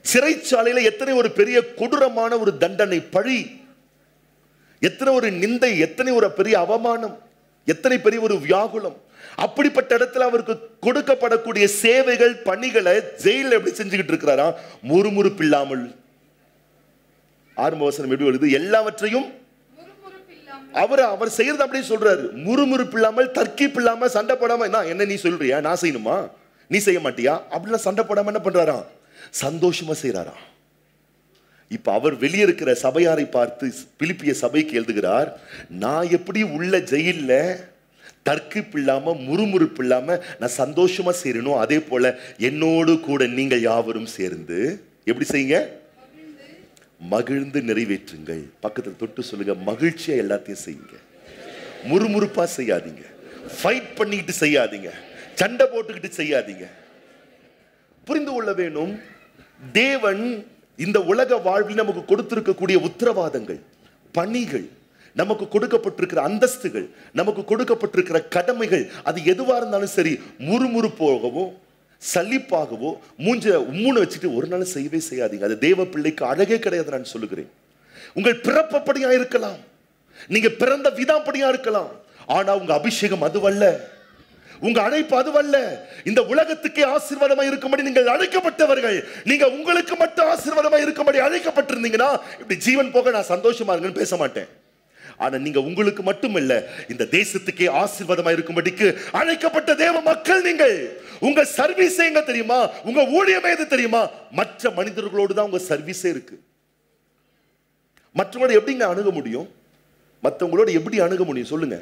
சிறைச்சாலையில எத்தனை ஒரு பெரிய கொடூரமான ஒரு தண்டனை பழி எத்தனை ஒரு நிந்தை எத்தனை ஒரு பெரிய அவமானம் எத்தனை பெரிய ஒரு வியாகுலம் அப்படிப்பட்ட இடத்துல அவருக்கு கொடுக்கப்படக்கூடிய சேவைகள் பணிகளை ஜெயில எப்படி செஞ்சுக்கிட்டு இருக்கிறாரா முறுமுறுப்பு இல்லாமல் ஆரம்ப வசனம் எப்படி வருது எல்லாவற்றையும் அவர் அவர் செய்யறது அப்படியே சொல்றாரு முறுமுறுப்பு இல்லாமல் தர்க்கிப்பு இல்லாம சண்டை போடாம என்ன என்ன நீ சொல்றியா நான் செய்யணுமா நீ செய்ய மாட்டியா அப்படிலாம் சண்டை போடாம என்ன பண்றாராம் சந்தோஷமா செய்யறாராம் இப்ப அவர் வெளியே இருக்கிற சபையாரை பார்த்து பிலிப்பிய சபைக்கு எழுதுகிறார் நான் எப்படி உள்ள ஜெயில்ல தர்க்கிப்பு இல்லாம முறுமுறுப்பு இல்லாம நான் சந்தோஷமா சேரணும் அதே போல என்னோடு கூட நீங்கள் யாவரும் சேர்ந்து எப்படி செய்யுங்க மகிழ்ந்து நிறைவேற்றுங்கள் பக்கத்தில் தொட்டு சொல்லுங்க மகிழ்ச்சியா எல்லாத்தையும் செய்யுங்க முறுமுறுப்பா செய்யாதீங்க ஃபைட் பண்ணிக்கிட்டு செய்யாதீங்க சண்டை போட்டுக்கிட்டு செய்யாதீங்க புரிந்து கொள்ள வேணும் தேவன் இந்த உலக வாழ்வில் நமக்கு கொடுத்திருக்கக்கூடிய உத்தரவாதங்கள் பணிகள் நமக்கு கொடுக்கப்பட்டிருக்கிற அந்தஸ்துகள் நமக்கு கொடுக்கப்பட்டிருக்கிற கடமைகள் அது எதுவா இருந்தாலும் சரி முறுமுறுப்போகவோ சலிப்பாகவோ மூஞ்ச உம்முன்னு வச்சுட்டு ஒரு நாள் செய்யவே செய்யாதீங்க அது தேவ பிள்ளைக்கு அழகே கிடையாது நான் சொல்லுகிறேன் உங்கள் பிறப்பப்படியா இருக்கலாம் நீங்க பிறந்த விதாப்படியா இருக்கலாம் ஆனா உங்க அபிஷேகம் அதுவல்ல உங்க அழைப்பு அதுவல்ல இந்த உலகத்துக்கே ஆசீர்வாதமா இருக்கும்படி நீங்கள் அழைக்கப்பட்டவர்கள் நீங்க உங்களுக்கு மட்டும் ஆசீர்வாதமா இருக்கும்படி அழைக்கப்பட்டிருந்தீங்கன்னா இப்படி ஜீவன் போக நான் சந்தோஷமா இருங்கன்னு பேச மாட்டேன் ஆனா நீங்க உங்களுக்கு மட்டும் இல்ல இந்த தேசத்துக்கே ஆசீர்வாதமா இருக்கும்படிக்கு அழைக்கப்பட்ட தேவ மக்கள் நீங்கள் உங்க சர்வீஸ் எங்க தெரியுமா உங்க ஊழியமே எது தெரியுமா மற்ற மனிதர்களோடு தான் உங்க சர்வீஸே இருக்கு மற்றவங்களோட எப்படிங்க அணுக முடியும் மற்றவங்களோட எப்படி அணுக முடியும் சொல்லுங்க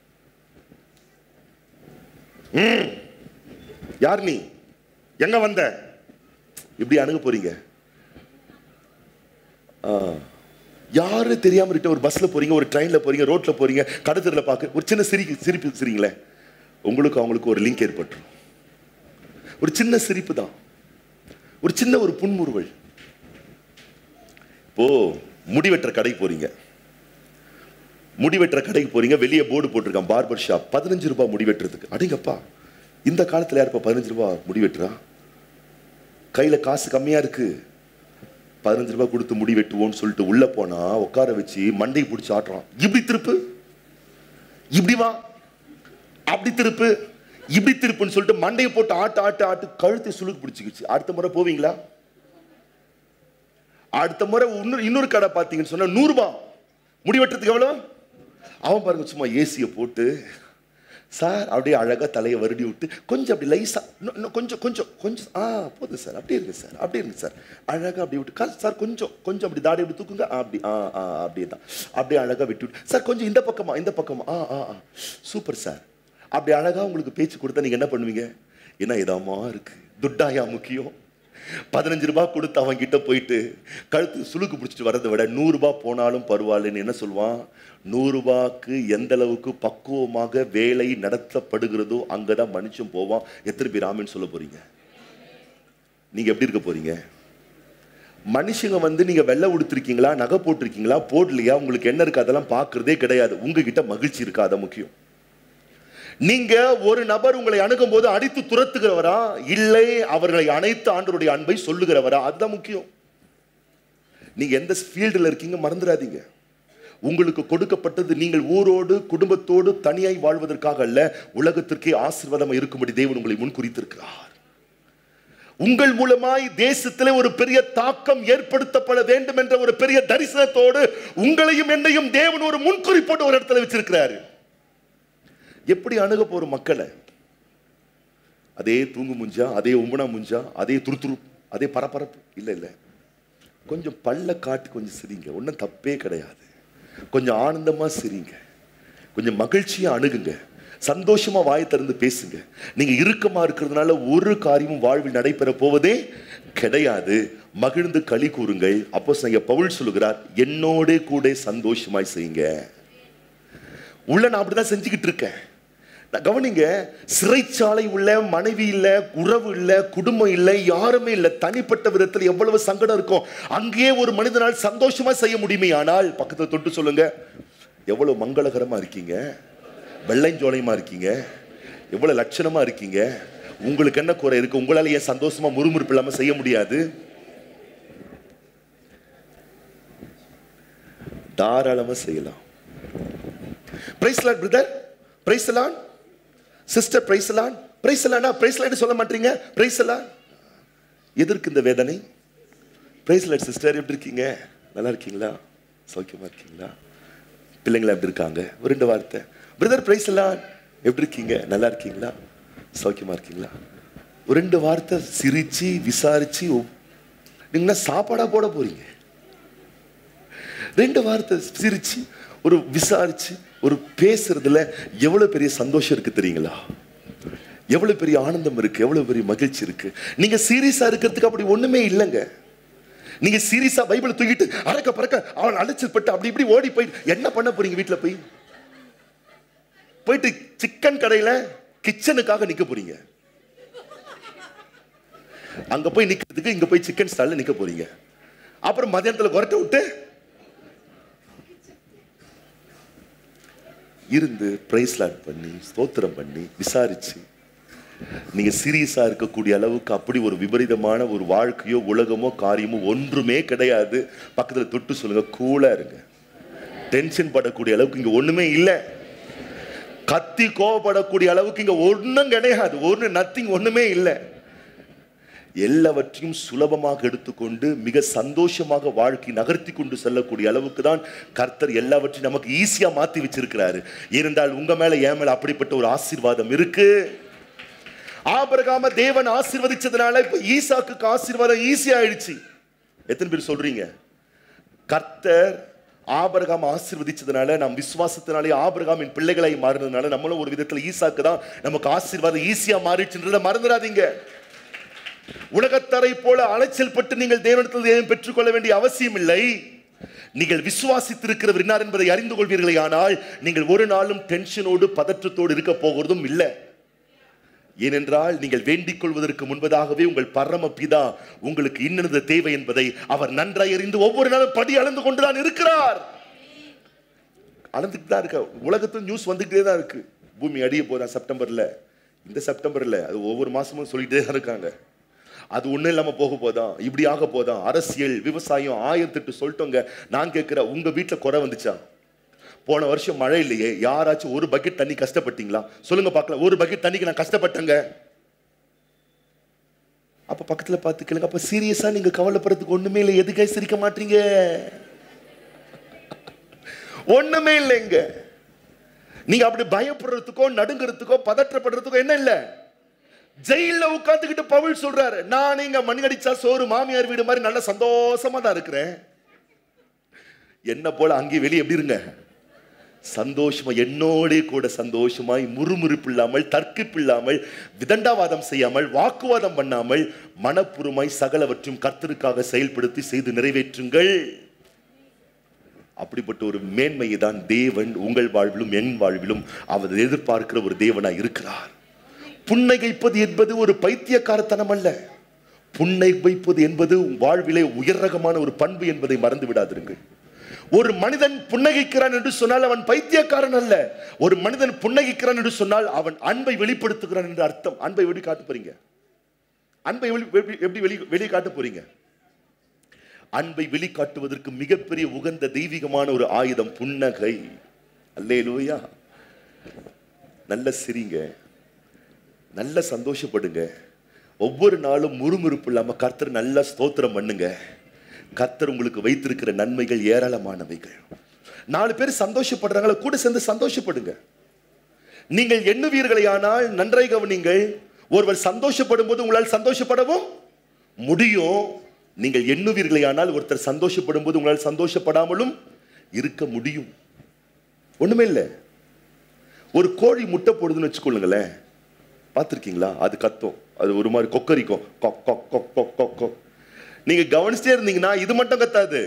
ம். யார் நீ எங்க வந்த இப்படி அணுக போறீங்க ஆ. யாரு தெரியாம இருக்க ஒரு பஸ்ல போறீங்க ஒரு ட்ரெயின்ல போறீங்க ரோட்ல போறீங்க கடத்தல பார்க்க ஒரு சின்ன சிரிப்பு சிரிப்பு சிரிங்களே உங்களுக்கு அவங்களுக்கு ஒரு லிங்க் ஏற்பட்டுரும் ஒரு சின்ன சிரிப்பு தான் ஒரு சின்ன ஒரு புன்முறுவல் இப்போ முடி வெட்டுற கடைக்கு போறீங்க முடி வெட்டுற கடைக்கு போறீங்க வெளியே போர்டு போட்டிருக்கான் பார்பர் ஷாப் பதினஞ்சு ரூபாய் முடி வெட்டுறதுக்கு அடிங்கப்பா இந்த காலத்துல யாருப்பா பதினஞ்சு ரூபாய் முடி வெட்டுறா கையில காசு கம்மியா இருக்கு பதினஞ்சு ரூபாய் கொடுத்து முடி வெட்டுவோம்னு சொல்லிட்டு உள்ள போனா உட்கார வச்சு மண்டை பிடிச்சி ஆட்டுறான் இப்படி திருப்பு இப்படி வா அப்படி திருப்பு இப்படி திருப்புன்னு சொல்லிட்டு மண்டையை போட்டு ஆட்டு ஆட்டு ஆட்டு கழுத்தை சுளுக்கு பிடிச்சிக்கிச்சு அடுத்த முறை போவீங்களா அடுத்த முறை இன்னொரு இன்னொரு கடை பார்த்தீங்கன்னு சொன்னா நூறு ரூபாய் முடி வெட்டுறதுக்கு எவ்வளோ அவன் பாருங்க சும்மா ஏசியை போட்டு சார் அப்படியே அழகா தலையை வருடி விட்டு கொஞ்சம் அப்படி லைஸா இன்னும் இன்னும் கொஞ்சம் கொஞ்சம் கொஞ்சம் ஆ போதும் சார் அப்படியே இருக்கு சார் அப்படியே இருக்கு சார் அழகா அப்படி விட்டு கா- சார் கொஞ்சம் கொஞ்சம் அப்படி தாடி அப்படி தூக்குங்க ஆ, அப்படி ஆ ஆ அப்படியே தான் அப்படியே அழகா விட்டு விட்டு சார் கொஞ்சம் இந்த பக்கமா இந்த பக்கமா ஆ ஆ ஆ சூப்பர் சார் அப்படி அழகா உங்களுக்கு பேச்சு கொடுத்தா நீங்க என்ன பண்ணுவீங்க என்ன இதமா இருக்கு துட்டாயா முக்கியம் பதினஞ்சு ரூபாய் கொடுத்து அவன் கிட்ட போயிட்டு கழுத்து சுளுக்கு பிடிச்சிட்டு வரதை விட நூறு ரூபாய் போனாலும் பரவாயில்லன்னு என்ன சொல்லுவான் நூறு ரூபாய்க்கு எந்த அளவுக்கு பக்குவமாக வேலை நடத்தப்படுகிறதோ அங்கதான் மனுஷன் போவான் எத்தனை பேர் ஆமின்னு சொல்ல போறீங்க நீங்க எப்படி இருக்க போறீங்க மனுஷங்க வந்து நீங்க வெள்ளை உடுத்திருக்கீங்களா நகை போட்டிருக்கீங்களா போடலையா உங்களுக்கு என்ன இருக்கு அதெல்லாம் பார்க்கறதே கிடையாது உங்ககிட்ட மகிழ்ச்சி இருக்கா அதான் முக்கியம் நீங்க ஒரு நபர் உங்களை அணுகும் போது அடித்து துரத்துகிறவரா இல்லை அவர்களை அனைத்து ஆண்டவருடைய அன்பை சொல்லுகிறவரா அதுதான் முக்கியம் நீங்க எந்த ஃபீல்டில் இருக்கீங்க மறந்துடாதீங்க உங்களுக்கு கொடுக்கப்பட்டது நீங்கள் ஊரோடு குடும்பத்தோடு தனியாய் வாழ்வதற்காக அல்ல உலகத்திற்கே ஆசீர்வாதம் இருக்கும்படி தேவன் உங்களை முன்குறித்திருக்கிறார் உங்கள் மூலமாய் தேசத்திலே ஒரு பெரிய தாக்கம் ஏற்படுத்தப்பட வேண்டும் என்ற ஒரு பெரிய தரிசனத்தோடு உங்களையும் என்னையும் தேவன் ஒரு முன்குறிப்போடு ஒரு இடத்துல வச்சிருக்கிறாரு எப்படி அணுக போற மக்களை அதே தூங்கு முஞ்சா அதே உம்புனா முஞ்சா அதே துருதுரு அதே பரபரப்பு இல்ல இல்ல கொஞ்சம் பல்ல காட்டு கொஞ்சம் சிரிங்க ஒன்றும் தப்பே கிடையாது கொஞ்சம் ஆனந்தமா சிரிங்க கொஞ்சம் மகிழ்ச்சியா அணுகுங்க சந்தோஷமா வாயை திறந்து பேசுங்க நீங்க இறுக்கமா இருக்கிறதுனால ஒரு காரியமும் வாழ்வில் நடைபெற போவதே கிடையாது மகிழ்ந்து களி கூறுங்கள் அப்போ பவுல் சொல்லுகிறார் என்னோட கூட சந்தோஷமாய் செய்யுங்க உள்ள நான் அப்படிதான் செஞ்சுக்கிட்டு இருக்கேன் நான் கவனிங்க சிறைச்சாலை உள்ள மனைவி இல்ல உறவு இல்ல குடும்பம் இல்ல யாருமே இல்ல தனிப்பட்ட விதத்தில் எவ்வளவு சங்கடம் இருக்கும் அங்கேயே ஒரு மனிதனால் சந்தோஷமா செய்ய முடியுமே ஆனால் பக்கத்துல தொட்டு சொல்லுங்க எவ்வளவு மங்களகரமா இருக்கீங்க வெள்ளைஞ்சோலையுமா இருக்கீங்க எவ்வளவு லட்சணமா இருக்கீங்க உங்களுக்கு என்ன குறை இருக்கு உங்களால ஏன் சந்தோஷமா முறுமுறுப்பு இல்லாம செய்ய முடியாது தாராளமா செய்யலாம் பிரைஸ்லான் பிரதர் பிரைஸ்லான் சிஸ்டர் பிரைஸ்லான் பிரைஸ்லானா பிரைஸ்லான் சொல்ல மாட்டீங்க பிரைஸ்லான் எதற்கு இந்த வேதனை பிரைஸ்லாட் சிஸ்டர் எப்படி இருக்கீங்க நல்லா இருக்கீங்களா சௌக்கியமா இருக்கீங்களா பிள்ளைங்களா எப்படி இருக்காங்க ஒரு ரெண்டு வார்த்தை பிரதர் பிரைஸ்லான் எப்படி இருக்கீங்க நல்லா இருக்கீங்களா சௌக்கியமா இருக்கீங்களா ஒரு ரெண்டு வார்த்தை சிரிச்சு விசாரிச்சு ஒப்- நீங்க சாப்பாடா போட போறீங்க ரெண்டு வார்த்தை சிரிச்சு ஒரு விசாரிச்சு ஒரு பேசுறதுல எவ்வளவு பெரிய சந்தோஷம் இருக்கு தெரியுங்களா எவ்வளவு பெரிய ஆனந்தம் இருக்கு எவ்வளவு பெரிய மகிழ்ச்சி இருக்கு நீங்க சீரியஸா இருக்கிறதுக்கு அப்படி ஒண்ணுமே இல்லைங்க நீங்க சீரியஸா பைபிளை தூக்கிட்டு அறக்க பறக்க அவன் அழைச்சல் பட்டு அப்படி இப்படி ஓடி போய் என்ன பண்ண போறீங்க வீட்ல போய் போயிட்டு சிக்கன் கடையில கிச்சனுக்காக நிக்க போறீங்க அங்க போய் நிக்கிறதுக்கு இங்க போய் சிக்கன் ஸ்டால்ல நிக்க போறீங்க அப்புறம் மதியானத்துல குரட்டை விட்டு இருந்து பிரைஸ்லாட் பண்ணி ஸ்தோத்திரம் பண்ணி விசாரிச்சு நீங்க சீரியஸா இருக்கக்கூடிய அளவுக்கு அப்படி ஒரு விபரீதமான ஒரு வாழ்க்கையோ உலகமோ காரியமோ ஒன்றுமே கிடையாது பக்கத்துல தொட்டு சொல்லுங்க கூலா இருங்க டென்ஷன் படக்கூடிய அளவுக்கு இங்க ஒண்ணுமே இல்லை கத்தி கோவப்படக்கூடிய அளவுக்கு இங்க ஒண்ணும் கிடையாது ஒண்ணு நத்திங் ஒண்ணுமே இல்லை எல்லாவற்றையும் சுலபமாக எடுத்துக்கொண்டு மிக சந்தோஷமாக வாழ்க்கை நகர்த்தி கொண்டு செல்லக்கூடிய அளவுக்கு தான் கர்த்தர் எல்லாவற்றையும் நமக்கு ஈஸியா மாத்தி வச்சிருக்கிறாரு இருந்தால் உங்க மேல என் மேல அப்படிப்பட்ட ஒரு ஆசீர்வாதம் இருக்கு ஆபிரகாம தேவன் ஆசீர்வதிச்சதுனால இப்ப ஈசாக்குக்கு ஆசீர்வாதம் ஈஸியா ஆயிடுச்சு எத்தனை பேர் சொல்றீங்க கர்த்தர் ஆபிரகாம் ஆசீர்வதிச்சதுனால நம் விசுவாசத்தினாலே ஆபிரகாமின் பிள்ளைகளை மாறினதுனால நம்மளும் ஒரு விதத்துல ஈசாக்கு தான் நமக்கு ஆசீர்வாதம் ஈஸியா மாறிடுச்சுன்றத மறந்துடாதீங்க உலகத்தரை போல அலைச்சல் பட்டு நீங்கள் தேவனிடத்தில் எதையும் பெற்றுக்கொள்ள வேண்டிய அவசியம் இல்லை நீங்கள் விசுவாசித்திருக்கிறவர் இன்னார் என்பதை அறிந்து கொள்வீர்களே ஆனால் நீங்கள் ஒரு நாளும் டென்ஷனோடு பதற்றத்தோடு இருக்க போகிறதும் இல்லை ஏனென்றால் நீங்கள் வேண்டிக் கொள்வதற்கு முன்பதாகவே உங்கள் பரம பிதா உங்களுக்கு இன்னது தேவை என்பதை அவர் நன்றாய் அறிந்து ஒவ்வொரு நாளும் படி அளந்து கொண்டுதான் இருக்கிறார் அளந்துட்டு தான் இருக்க உலகத்துல நியூஸ் வந்துகிட்டே தான் இருக்கு பூமி அடிய போதா செப்டம்பர்ல இந்த செப்டம்பர்ல அது ஒவ்வொரு மாசமும் சொல்லிட்டே தான் இருக்காங்க அது ஒண்ணும் இல்லாம போக போதான் இப்படி ஆக போதான் அரசியல் விவசாயம் ஆயிரத்தெட்டு சொல்லிட்டோங்க நான் கேட்கிறேன் உங்க வீட்டுல குறை வந்துச்சா போன வருஷம் மழை இல்லையே யாராச்சும் ஒரு பக்கெட் தண்ணி கஷ்டப்பட்டீங்களா சொல்லுங்க பார்க்கலாம் ஒரு பக்கெட் தண்ணிக்கு நான் கஷ்டப்பட்டேங்க அப்ப பக்கத்துல பார்த்து கேளுங்க அப்ப சீரியஸா நீங்க கவலைப்படுறதுக்கு ஒண்ணுமே இல்லை எதுக்கே சிரிக்க மாட்டீங்க ஒண்ணுமே இல்லைங்க நீங்க அப்படி பயப்படுறதுக்கோ நடுங்கிறதுக்கோ பதற்றப்படுறதுக்கோ என்ன இல்லை ஜெயில உட்கார்ந்துகிட்டு பவுல் சொல்றாரு நான் இங்க மணி அடிச்சா சோறு மாமியார் வீடு மாதிரி நல்ல சந்தோஷமா தான் இருக்கிறேன் என்ன போல அங்கே வெளியே எப்படி இருங்க சந்தோஷமா என்னோடே கூட சந்தோஷமாய் முறுமுறுப்பு இல்லாமல் தர்க்கிப்பு இல்லாமல் விதண்டாவாதம் செய்யாமல் வாக்குவாதம் பண்ணாமல் மனப்பூர்வமாய் சகலவற்றையும் கர்த்தருக்காக செயல்படுத்தி செய்து நிறைவேற்றுங்கள் அப்படிப்பட்ட ஒரு மேன்மையை தான் தேவன் உங்கள் வாழ்விலும் என் வாழ்விலும் அவர் எதிர்பார்க்கிற ஒரு தேவனாய் இருக்கிறார் புன்னகைப்பது என்பது ஒரு பைத்தியக்காரத்தனம் அல்ல புன்னகைப்பது என்பது வாழ்விலே உயர் ரகமான ஒரு பண்பு என்பதை மறந்து விடாதிருங்கள் ஒரு மனிதன் புன்னகைக்கிறான் என்று சொன்னால் அவன் பைத்தியக்காரன் அல்ல ஒரு மனிதன் புன்னகைக்கிறான் என்று சொன்னால் அவன் அன்பை வெளிப்படுத்துகிறான் என்று அர்த்தம் அன்பை வெளி காட்ட போறீங்க அன்பை வெளி வெளி- எப்படி வெளி வெளியே காட்ட போறீங்க அன்பை வெளிக்காட்டுவதற்கு மிகப்பெரிய உகந்த தெய்வீகமான ஒரு ஆயுதம் புன்னகை அல்லேலூயா நல்ல சிரிங்க நல்ல சந்தோஷப்படுங்க ஒவ்வொரு நாளும் முறுமுறுப்பு இல்லாம கர்த்தர் நல்ல ஸ்தோத்திரம் பண்ணுங்க கர்த்தர் உங்களுக்கு வைத்திருக்கிற நன்மைகள் ஏராளமானவைகள் நாலு பேர் சந்தோஷப்படுறாங்களா கூட சேர்ந்து சந்தோஷப்படுங்க நீங்கள் எண்ணுவீர்களே ஆனால் நன்றை கவனிங்கள் ஒருவர் சந்தோஷப்படும் போது உங்களால் சந்தோஷப்படவும் முடியும் நீங்கள் எண்ணுவீர்களே ஆனால் ஒருத்தர் சந்தோஷப்படும் போது உங்களால் சந்தோஷப்படாமலும் இருக்க முடியும் ஒண்ணுமே இல்லை ஒரு கோழி முட்டை போடுதுன்னு வச்சுக்கொள்ளுங்களேன் பார்த்துருக்கீங்களா அது கத்தும் அது ஒரு மாதிரி கொக்கரிக்கும் கொக் கொக் கொக் கொக் கொக் கொக் நீங்க கவனிச்சிட்டே இருந்தீங்கன்னா இது மட்டும் கத்தாது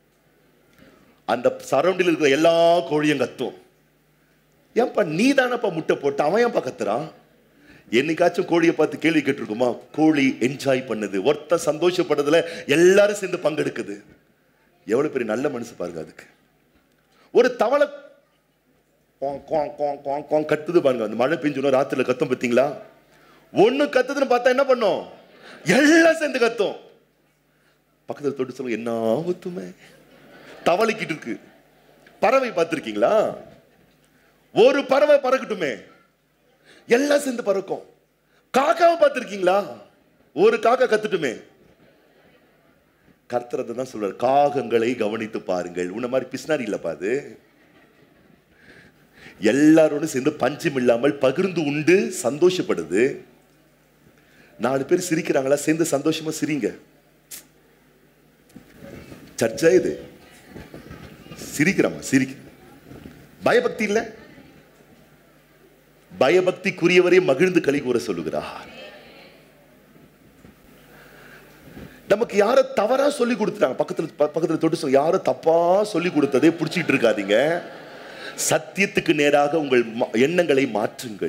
அந்த சரௌண்டில் இருக்கிற எல்லா கோழியும் கத்தும் ஏன்பா நீ தானப்பா முட்டை போட்ட அவன் ஏன்பா கத்துறான் என்னைக்காச்சும் கோழியை பார்த்து கேள்வி கேட்டிருக்குமா கோழி என்ஜாய் பண்ணுது ஒருத்த சந்தோஷப்படுறதுல எல்லாரும் சேர்ந்து பங்கெடுக்குது எவ்வளவு பெரிய நல்ல மனசு பாருங்க அதுக்கு ஒரு தவளை குவாங், குவாங், குவாங், குவாங், குவாங் கத்துது பாருங்க அந்த மழை பெஞ்சுனா ராத்திரில கத்தும் பார்த்தீங்களா ஒண்ணு கத்துதுன்னு பார்த்தா என்ன பண்ணும் எல்லாம் சேர்ந்து கத்தும் பக்கத்துல தொட்டு சொல்லுங்க என்ன ஒத்துமை தவளைக்கிட்டு இருக்கு பறவை பார்த்திருக்கீங்களா ஒரு பறவை பறக்கட்டுமே எல்லாம் சேர்ந்து பறக்கும் காக்காவை பார்த்திருக்கீங்களா ஒரு காக்கா கத்துட்டுமே கர்த்தரத்தை தான் சொல்றார் காகங்களை கவனித்து பாருங்கள் உன்ன மாதிரி பிஸ்னாரி இல்லப்பா அது எல்லாரோடும் சேர்ந்து பஞ்சம் இல்லாமல் பகிர்ந்து உண்டு சந்தோஷப்படுது நாலு பேர் சிரிக்கிறாங்களா சேர்ந்து சந்தோஷமா சிரிங்க சர்ச்சா இது சிரிக்கிறோமா சிரிக்க பயபக்தி இல்ல பயபக்திக்குரியவரே மகிழ்ந்து களி கூற சொல்லுகிறார் நமக்கு யார தவறா சொல்லி கொடுத்துட்டாங்க பக்கத்துல ப- பக்கத்துல தொட்டு சொல்லி யாரோ தப்பா சொல்லி கொடுத்ததே பிடிச்சிட்டு இருக்காதீங்க சத்தியத்துக்கு நேராக உங்கள் ம- எண்ணங்களை மாற்றுங்கள்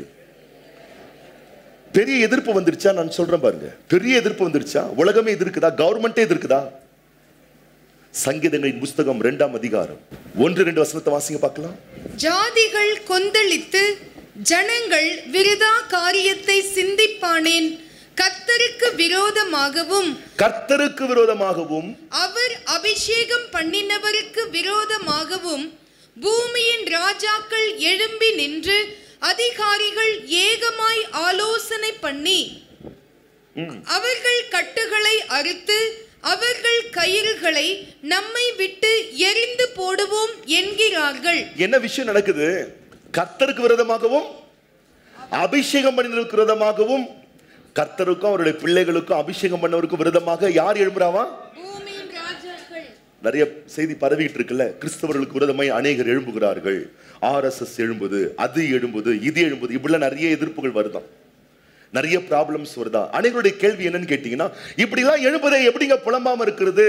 பெரிய எதிர்ப்பு வந்துருச்சா நான் சொல்றேன் பாருங்க பெரிய எதிர்ப்பு வந்துருச்சா உலகமே எதிர்க்குதா கவர்மெண்டே எதிர்க்குதா சங்கீதங்களின் புஸ்தகம் இரண்டாம் அதிகாரம் ஒன்று ரெண்டு வசனத்தை வாசிங்க பார்க்கலாம் ஜாதிகள் கொந்தளித்து ஜனங்கள் விருதா காரியத்தை சிந்திப்பானேன் கர்த்தருக்கு விரோதமாகவும் கர்த்தருக்கு விரோதமாகவும் அவர் அபிஷேகம் பண்ணினவருக்கு விரோதமாகவும் பூமியின் ராஜாக்கள் எழும்பி நின்று அதிகாரிகள் ஏகமாய் ஆலோசனை பண்ணி அவர்கள் கட்டுகளை அறுத்து அவர்கள் கயிறுகளை நம்மை விட்டு எரிந்து போடுவோம் என்கிறார்கள் என்ன விஷயம் நடக்குது கர்த்தருக்கு விரோதமாகவும் அபிஷேகம் பண்ணினருக்கு விரோதமாகவும் கர்த்தருக்கும் அவருடைய பிள்ளைகளுக்கும் அபிஷேகம் பண்ணவருக்கும் விரோதமாக யார் எழும்புறாவா பூமியின் ராஜாக்கள் நிறைய செய்தி பரவிட்டு இருக்குல்ல கிறிஸ்தவர்களுக்கு விரோதமாய் அநேகர் எழும்புகிறார்கள் ஆர்எஸ்எஸ் எழும்புது அது எழும்புது இது எழும்புது இப்படிலாம் நிறைய எதிர்ப்புகள் வருதாம் நிறைய ப்ராப்ளம்ஸ் வருதா அனைவருடைய கேள்வி என்னன்னு கேட்டீங்கன்னா இப்படிலாம் எழும்புதே எப்படிங்க புலம்பாம இருக்கிறது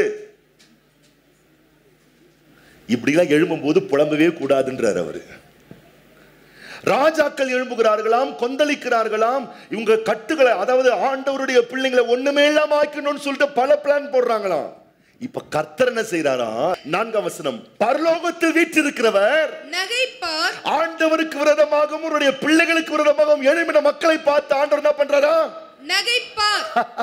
இப்படிலாம் எழும்பும் போது புலம்பவே கூடாதுன்றார் அவரு ராஜாக்கள் எழும்புகிறார்களாம் கொந்தளிக்கிறார்களாம் இவங்க கட்டுகளை அதாவது ஆண்டவருடைய பிள்ளைங்களை ஒண்ணுமே இல்லாம ஆக்கணும்னு சொல்லிட்டு பல பிளான் போடுறாங்களாம் இப்ப கர்த்தர் என்ன செய்யறாரா நான்காம் வசனம் பரலோகத்தில் வீற்றிருக்கிறவர் நகைப்பார் ஆண்டவருக்கு விரோதமாகவும் அவருடைய பிள்ளைகளுக்கு விரோதமாகவும் எழுப்பின மக்களை பார்த்து ஆண்டவர் என்ன பண்றாரா நகைப்பார்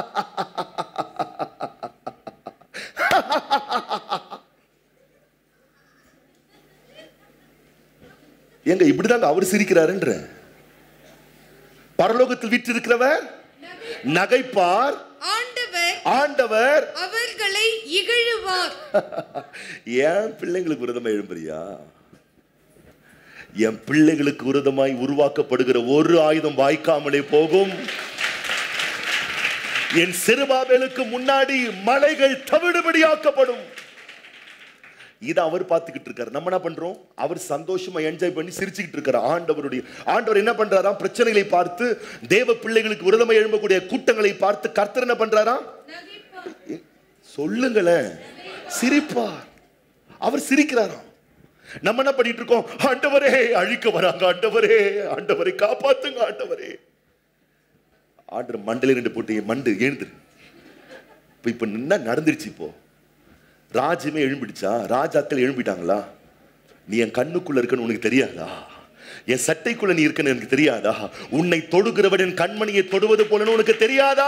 ஏங்க இப்படிதாங்க அவர் சிரிக்கிறாருன்ற பரலோகத்தில் வீற்றிருக்கிறவர் நகைப்பார் ஆண்டவர் ஆண்டவர் அவர்களை இகழுவார் என் பிள்ளைங்களுக்கு விரோதமா எழும்புறியா என் பிள்ளைகளுக்கு விரோதமாய் உருவாக்கப்படுகிற ஒரு ஆயுதம் வாய்க்காமலே போகும் என் சிறுபாபேலுக்கு முன்னாடி மலைகள் தவிடுபடியாக்கப்படும் இதை அவர் பார்த்துக்கிட்டு இருக்காரு நம்ம என்ன பண்றோம் அவர் சந்தோஷமா என்ஜாய் பண்ணி சிரிச்சுக்கிட்டு இருக்காரு ஆண்டவருடைய ஆண்டவர் என்ன பண்றாராம் பிரச்சனைகளை பார்த்து தேவ பிள்ளைகளுக்கு விரோதமா எழும்பக்கூடிய கூட்டங்களை பார்த்து கர்த்தர் என்ன பண்றாராம் ஏ, சொல்லுங்களேன் சிரிப்பார் அவர் சிரிக்கிறாராம் நம்ம என்ன பண்ணிட்டு இருக்கோம் ஆண்டவரே அழிக்க வராங்க ஆண்டவரே ஆண்டவரை காப்பாத்துங்க ஆண்டவரே ஆண்டவர் மண்டல ரெண்டு போட்டு மண்டு எழுந்துரு இப்ப இப்ப என்ன நடந்துருச்சு இப்போ ராஜ்யமே எழும்பிடுச்சா ராஜாக்கள் எழும்பிட்டாங்களா நீ என் கண்ணுக்குள்ள இருக்கன்னு உனக்கு தெரியாதா என் சட்டைக்குள்ள நீ இருக்கன்னு எனக்கு தெரியாதா உன்னை தொடுகிறவன் என் கண்மணியை தொடுவது போலன்னு உனக்கு தெரியாதா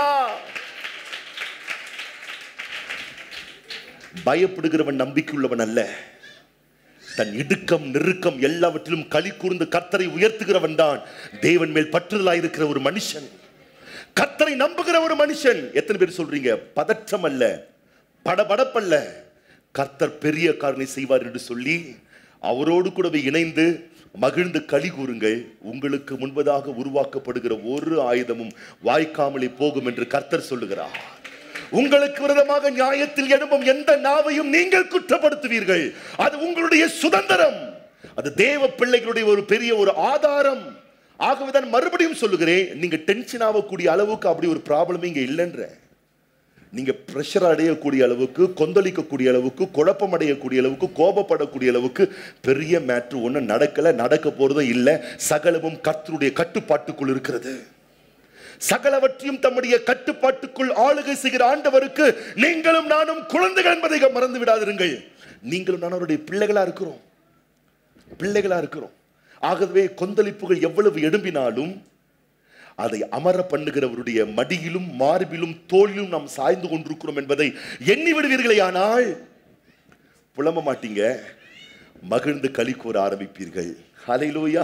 பயப்படுகிறவன் நம்பிக்கையுள்ளவன் அல்ல தன் இடுக்கம் நெருக்கம் எல்லாவற்றிலும் களி கூர்ந்து கர்த்தரை உயர்த்துகிறவன் தான் தேவன் மேல் பற்றுதலாயிருக்கிற ஒரு மனுஷன் கர்த்தரை நம்புகிற ஒரு மனுஷன் எத்தனை பேர் சொல்றீங்க பதற்றம் அல்ல படபடப்பல்ல கர்த்தர் பெரிய காரணை செய்வார் என்று சொல்லி அவரோடு கூடவே இணைந்து மகிழ்ந்து களி கூறுங்கள் உங்களுக்கு முன்பதாக உருவாக்கப்படுகிற ஒரு ஆயுதமும் வாய்க்காமலே போகும் என்று கர்த்தர் சொல்லுகிறார் உங்களுக்கு விரோதமாக நியாயத்தில் எழும்பும் எந்த நாவையும் நீங்கள் குற்றப்படுத்துவீர்கள் அது உங்களுடைய சுதந்திரம் அது தேவ பிள்ளைகளுடைய ஒரு பெரிய ஒரு ஆதாரம் ஆகவே தான் மறுபடியும் சொல்லுகிறேன் நீங்க டென்ஷன் ஆகக்கூடிய அளவுக்கு அப்படி ஒரு ப்ராப்ளம் இங்க இல்லைன்ற நீங்க பிரஷர் அடையக்கூடிய அளவுக்கு கொந்தளிக்கக்கூடிய அளவுக்கு குழப்பம் அடையக்கூடிய அளவுக்கு கோபப்படக்கூடிய அளவுக்கு பெரிய மேட்ரு ஒன்றும் நடக்கல நடக்க போறதும் இல்லை சகலமும் கர்த்தருடைய கட்டுப்பாட்டுக்குள் இருக்கிறது சகலவற்றையும் தம்முடைய கட்டுப்பாட்டுக்குள் ஆளுகை செய்கிற ஆண்டவருக்கு நீங்களும் நானும் குழந்தைகள் என்பதை மறந்து விடாதிருங்கள் நீங்களும் நானும் அவருடைய பிள்ளைகளா இருக்கிறோம் பிள்ளைகளா இருக்கிறோம் ஆகவே கொந்தளிப்புகள் எவ்வளவு எழும்பினாலும் அதை அமர பண்ணுகிறவருடைய மடியிலும் மார்பிலும் தோளிலும் நாம் சாய்ந்து கொண்டிருக்கிறோம் என்பதை எண்ணி விடுவீர்களே ஆனால் புலம்ப மாட்டீங்க மகிழ்ந்து களி கூற ஆரம்பிப்பீர்கள் ஹalleluya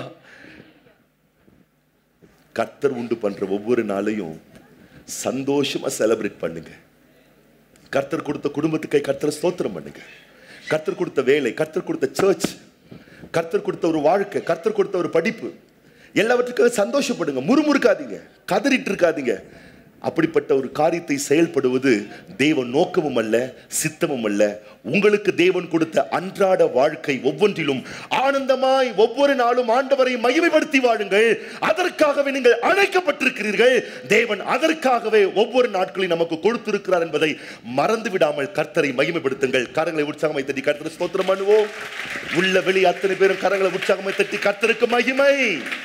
கர்த்தர் உண்டு பண்ற ஒவ்வொரு நாளையும் சந்தோஷமா செலிப்ரேட் பண்ணுங்க கர்த்தர் கொடுத்த குடும்பத்துக்கை கர்த்தர் ஸ்தோத்திரம் பண்ணுங்க கர்த்தர் கொடுத்த வேலை கர்த்தர் கொடுத்த சர்ச் கர்த்தர் கொடுத்த ஒரு வாழ்க்கை கர்த்தர் கொடுத்த ஒரு படிப்பு எல்லாவற்றுக்கும் சந்தோஷப்படுங்க முறுமுறுக்காதீங்க கதறிட்டு இருக்காதீங்க அப்படிப்பட்ட ஒரு காரியத்தை செயல்படுவது தேவ நோக்கமும் அல்ல சித்தமும் அல்ல உங்களுக்கு தேவன் கொடுத்த அன்றாட வாழ்க்கை ஒவ்வொன்றிலும் ஆனந்தமாய் ஒவ்வொரு நாளும் ஆண்டவரை மகிமைப்படுத்தி வாழுங்கள் அதற்காகவே நீங்கள் அழைக்கப்பட்டிருக்கிறீர்கள் தேவன் அதற்காகவே ஒவ்வொரு நாட்களையும் நமக்கு கொடுத்திருக்கிறார் என்பதை மறந்து விடாமல் கர்த்தரை மகிமைப்படுத்துங்கள் கரங்களை உற்சாகமாய் தட்டி கர்த்தரை ஸ்தோத்திரம் பண்ணுவோம் உள்ள வெளி அத்தனை பேரும் கரங்களை உற்சாகமாய் தட்டி கர்த்தருக்கு மகிமை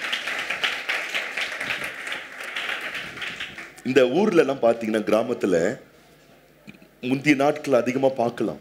இந்த ஊர்ல எல்லாம் பாத்தீங்கன்னா கிராமத்துல முந்தைய நாட்கள் அதிகமா பார்க்கலாம்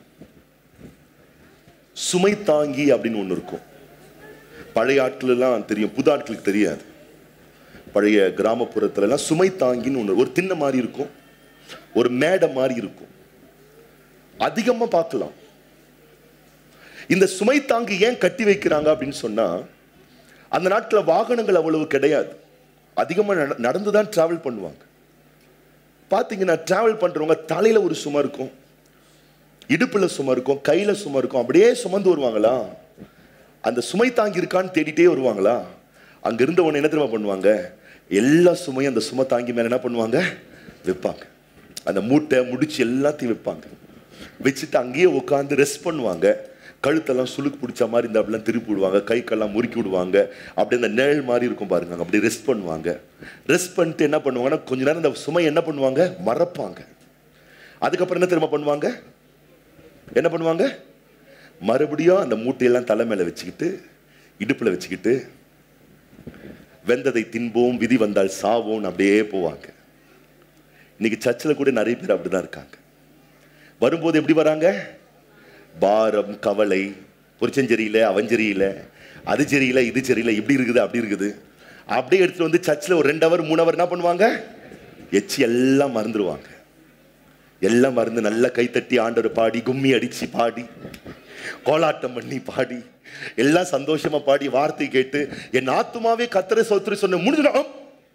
சுமை தாங்கி அப்படின்னு ஒண்ணு இருக்கும் பழைய ஆட்கள் எல்லாம் தெரியும் புது ஆட்களுக்கு தெரியாது பழைய கிராமப்புறத்துல எல்லாம் சுமை தாங்கின்னு ஒண்ணு ஒரு திண்ணை மாதிரி இருக்கும் ஒரு மேடை மாதிரி இருக்கும் அதிகமா பார்க்கலாம் இந்த சுமை தாங்கி ஏன் கட்டி வைக்கிறாங்க அப்படின்னு சொன்னா அந்த நாட்டுல வாகனங்கள் அவ்வளவு கிடையாது அதிகமா நட- நடந்து தான் டிராவல் பண்ணுவாங்க பார்த்தீங்கன்னா டிராவல் பண்றவங்க தலையில ஒரு சுமை இருக்கும் இடுப்புல சுமை இருக்கும் கையில சுமை இருக்கும் அப்படியே சுமந்து வருவாங்களா அந்த சுமை தாங்கி இருக்கான்னு தேடிட்டே வருவாங்களா அங்க இருந்த உடனே என்ன தெரியுமா பண்ணுவாங்க எல்லா சுமையும் அந்த சுமை தாங்கி மேல என்ன பண்ணுவாங்க வைப்பாங்க அந்த மூட்டை முடிச்சு எல்லாத்தையும் வைப்பாங்க வச்சுட்டு அங்கேயே உட்காந்து ரெஸ்ட் பண்ணுவாங்க கழுத்தெல்லாம் சுளுக்கு பிடிச்ச மாதிரி இந்த அப்படிலாம் திருப்பி விடுவாங்க கை கால்லாம் முறுக்கி விடுவாங்க அப்படி அந்த நிழல் மாதிரி இருக்கும் பாருங்க அங்க அப்படி ரெஸ்ட் பண்ணுவாங்க ரெஸ்ட் பண்ணிட்டு என்ன பண்ணுவாங்கன்னா கொஞ்ச நேரம் அந்த சுமை என்ன பண்ணுவாங்க மறப்பாங்க அதுக்கப்புறம் என்ன திரும்ப பண்ணுவாங்க என்ன பண்ணுவாங்க மறுபடியும் அந்த மூட்டையெல்லாம் தலை மேல வச்சுக்கிட்டு இடுப்புல வச்சுக்கிட்டு வெந்ததை தின்போம் விதி வந்தால் சாவோம் அப்படியே போவாங்க இன்னைக்கு சர்ச்சில் கூட நிறைய பேர் அப்படிதான் இருக்காங்க வரும்போது எப்படி வராங்க பாரம் கவலை புருஷன் சரியில்லை அவன் சரியில்லை அது சரியில்லை இது சரியில்லை இப்படி இருக்குது அப்படி இருக்குது அப்படியே எடுத்துட்டு வந்து சர்ச்சில் ஒரு ரெண்டு ஹவர் மூணு ஹவர் என்ன பண்ணுவாங்க எச்சி எல்லாம் மறந்துடுவாங்க எல்லாம் மறந்து நல்லா கைத்தட்டி ஆண்டவர் பாடி கும்மி அடிச்சு பாடி கோலாட்டம் பண்ணி பாடி எல்லாம் சந்தோஷமா பாடி வார்த்தை கேட்டு என் ஆத்துமாவே கத்தரை சோத்திரி சொன்ன முடிஞ்சிடும்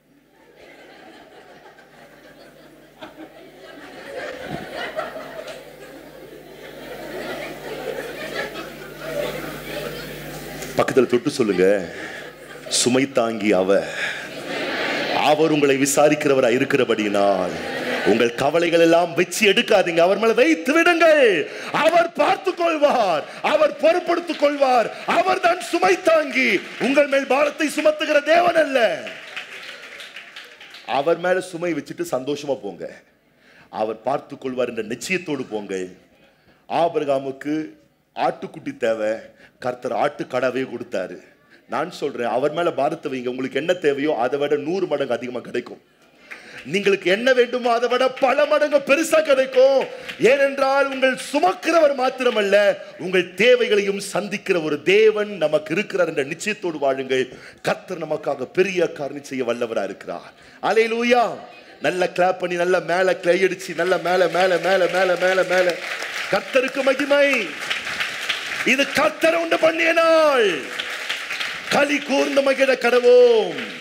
பக்கத்துல தொட்டு சொல்லுங்க சுமை தாங்கி அவர் அவர் உங்களை விசாரிக்கிறவராய் இருக்கிறபடியினால் உங்கள் கவலைகள் எல்லாம் வச்சு எடுக்காதீங்க அவர் மேல வைத்து விடுங்கள் அவர் பார்த்துக் கொள்வார் அவர் பொறுப்படுத்திக் கொள்வார் அவர் தான் சுமை தாங்கி உங்கள் மேல் பாரத்தை சுமத்துகிற தேவன் அல்ல அவர் மேல சுமை வச்சுட்டு சந்தோஷமா போங்க அவர் பார்த்துக் கொள்வார் என்ற நிச்சயத்தோடு போங்க ஆபிரகாமுக்கு ஆட்டுக்குட்டி தேவை கர்த்தர் ஆட்டுக்கடாவே கொடுத்தாரு நான் சொல்றேன் அவர் மேல பாரத்தை வைங்க உங்களுக்கு என்ன தேவையோ அதை விட நூறு மடங்கு அதிகமா கிடைக்கும் நீங்களுக்கு என்ன வேண்டுமோ அதை விட பல மடங்கு பெருசா கிடைக்கும் ஏனென்றால் உங்கள் சுமக்கிறவர் மாத்திரமல்ல உங்கள் தேவைகளையும் சந்திக்கிற ஒரு தேவன் நமக்கு இருக்கிறார் என்ற நிச்சயத்தோடு வாழுங்கள் கர்த்தர் நமக்காக பெரிய காரணம் செய்ய வல்லவரா இருக்கிறார் அலையிலூயா நல்ல கிளாப் பண்ணி நல்ல மேல கிளை அடிச்சு நல்ல மேல மேல மேல மேல மேல மேல கர்த்தருக்கு மகிமை இது கர்த்தர் உண்டு பண்ணிய நாள் களி கூர்ந்து மகிழ கடவோம்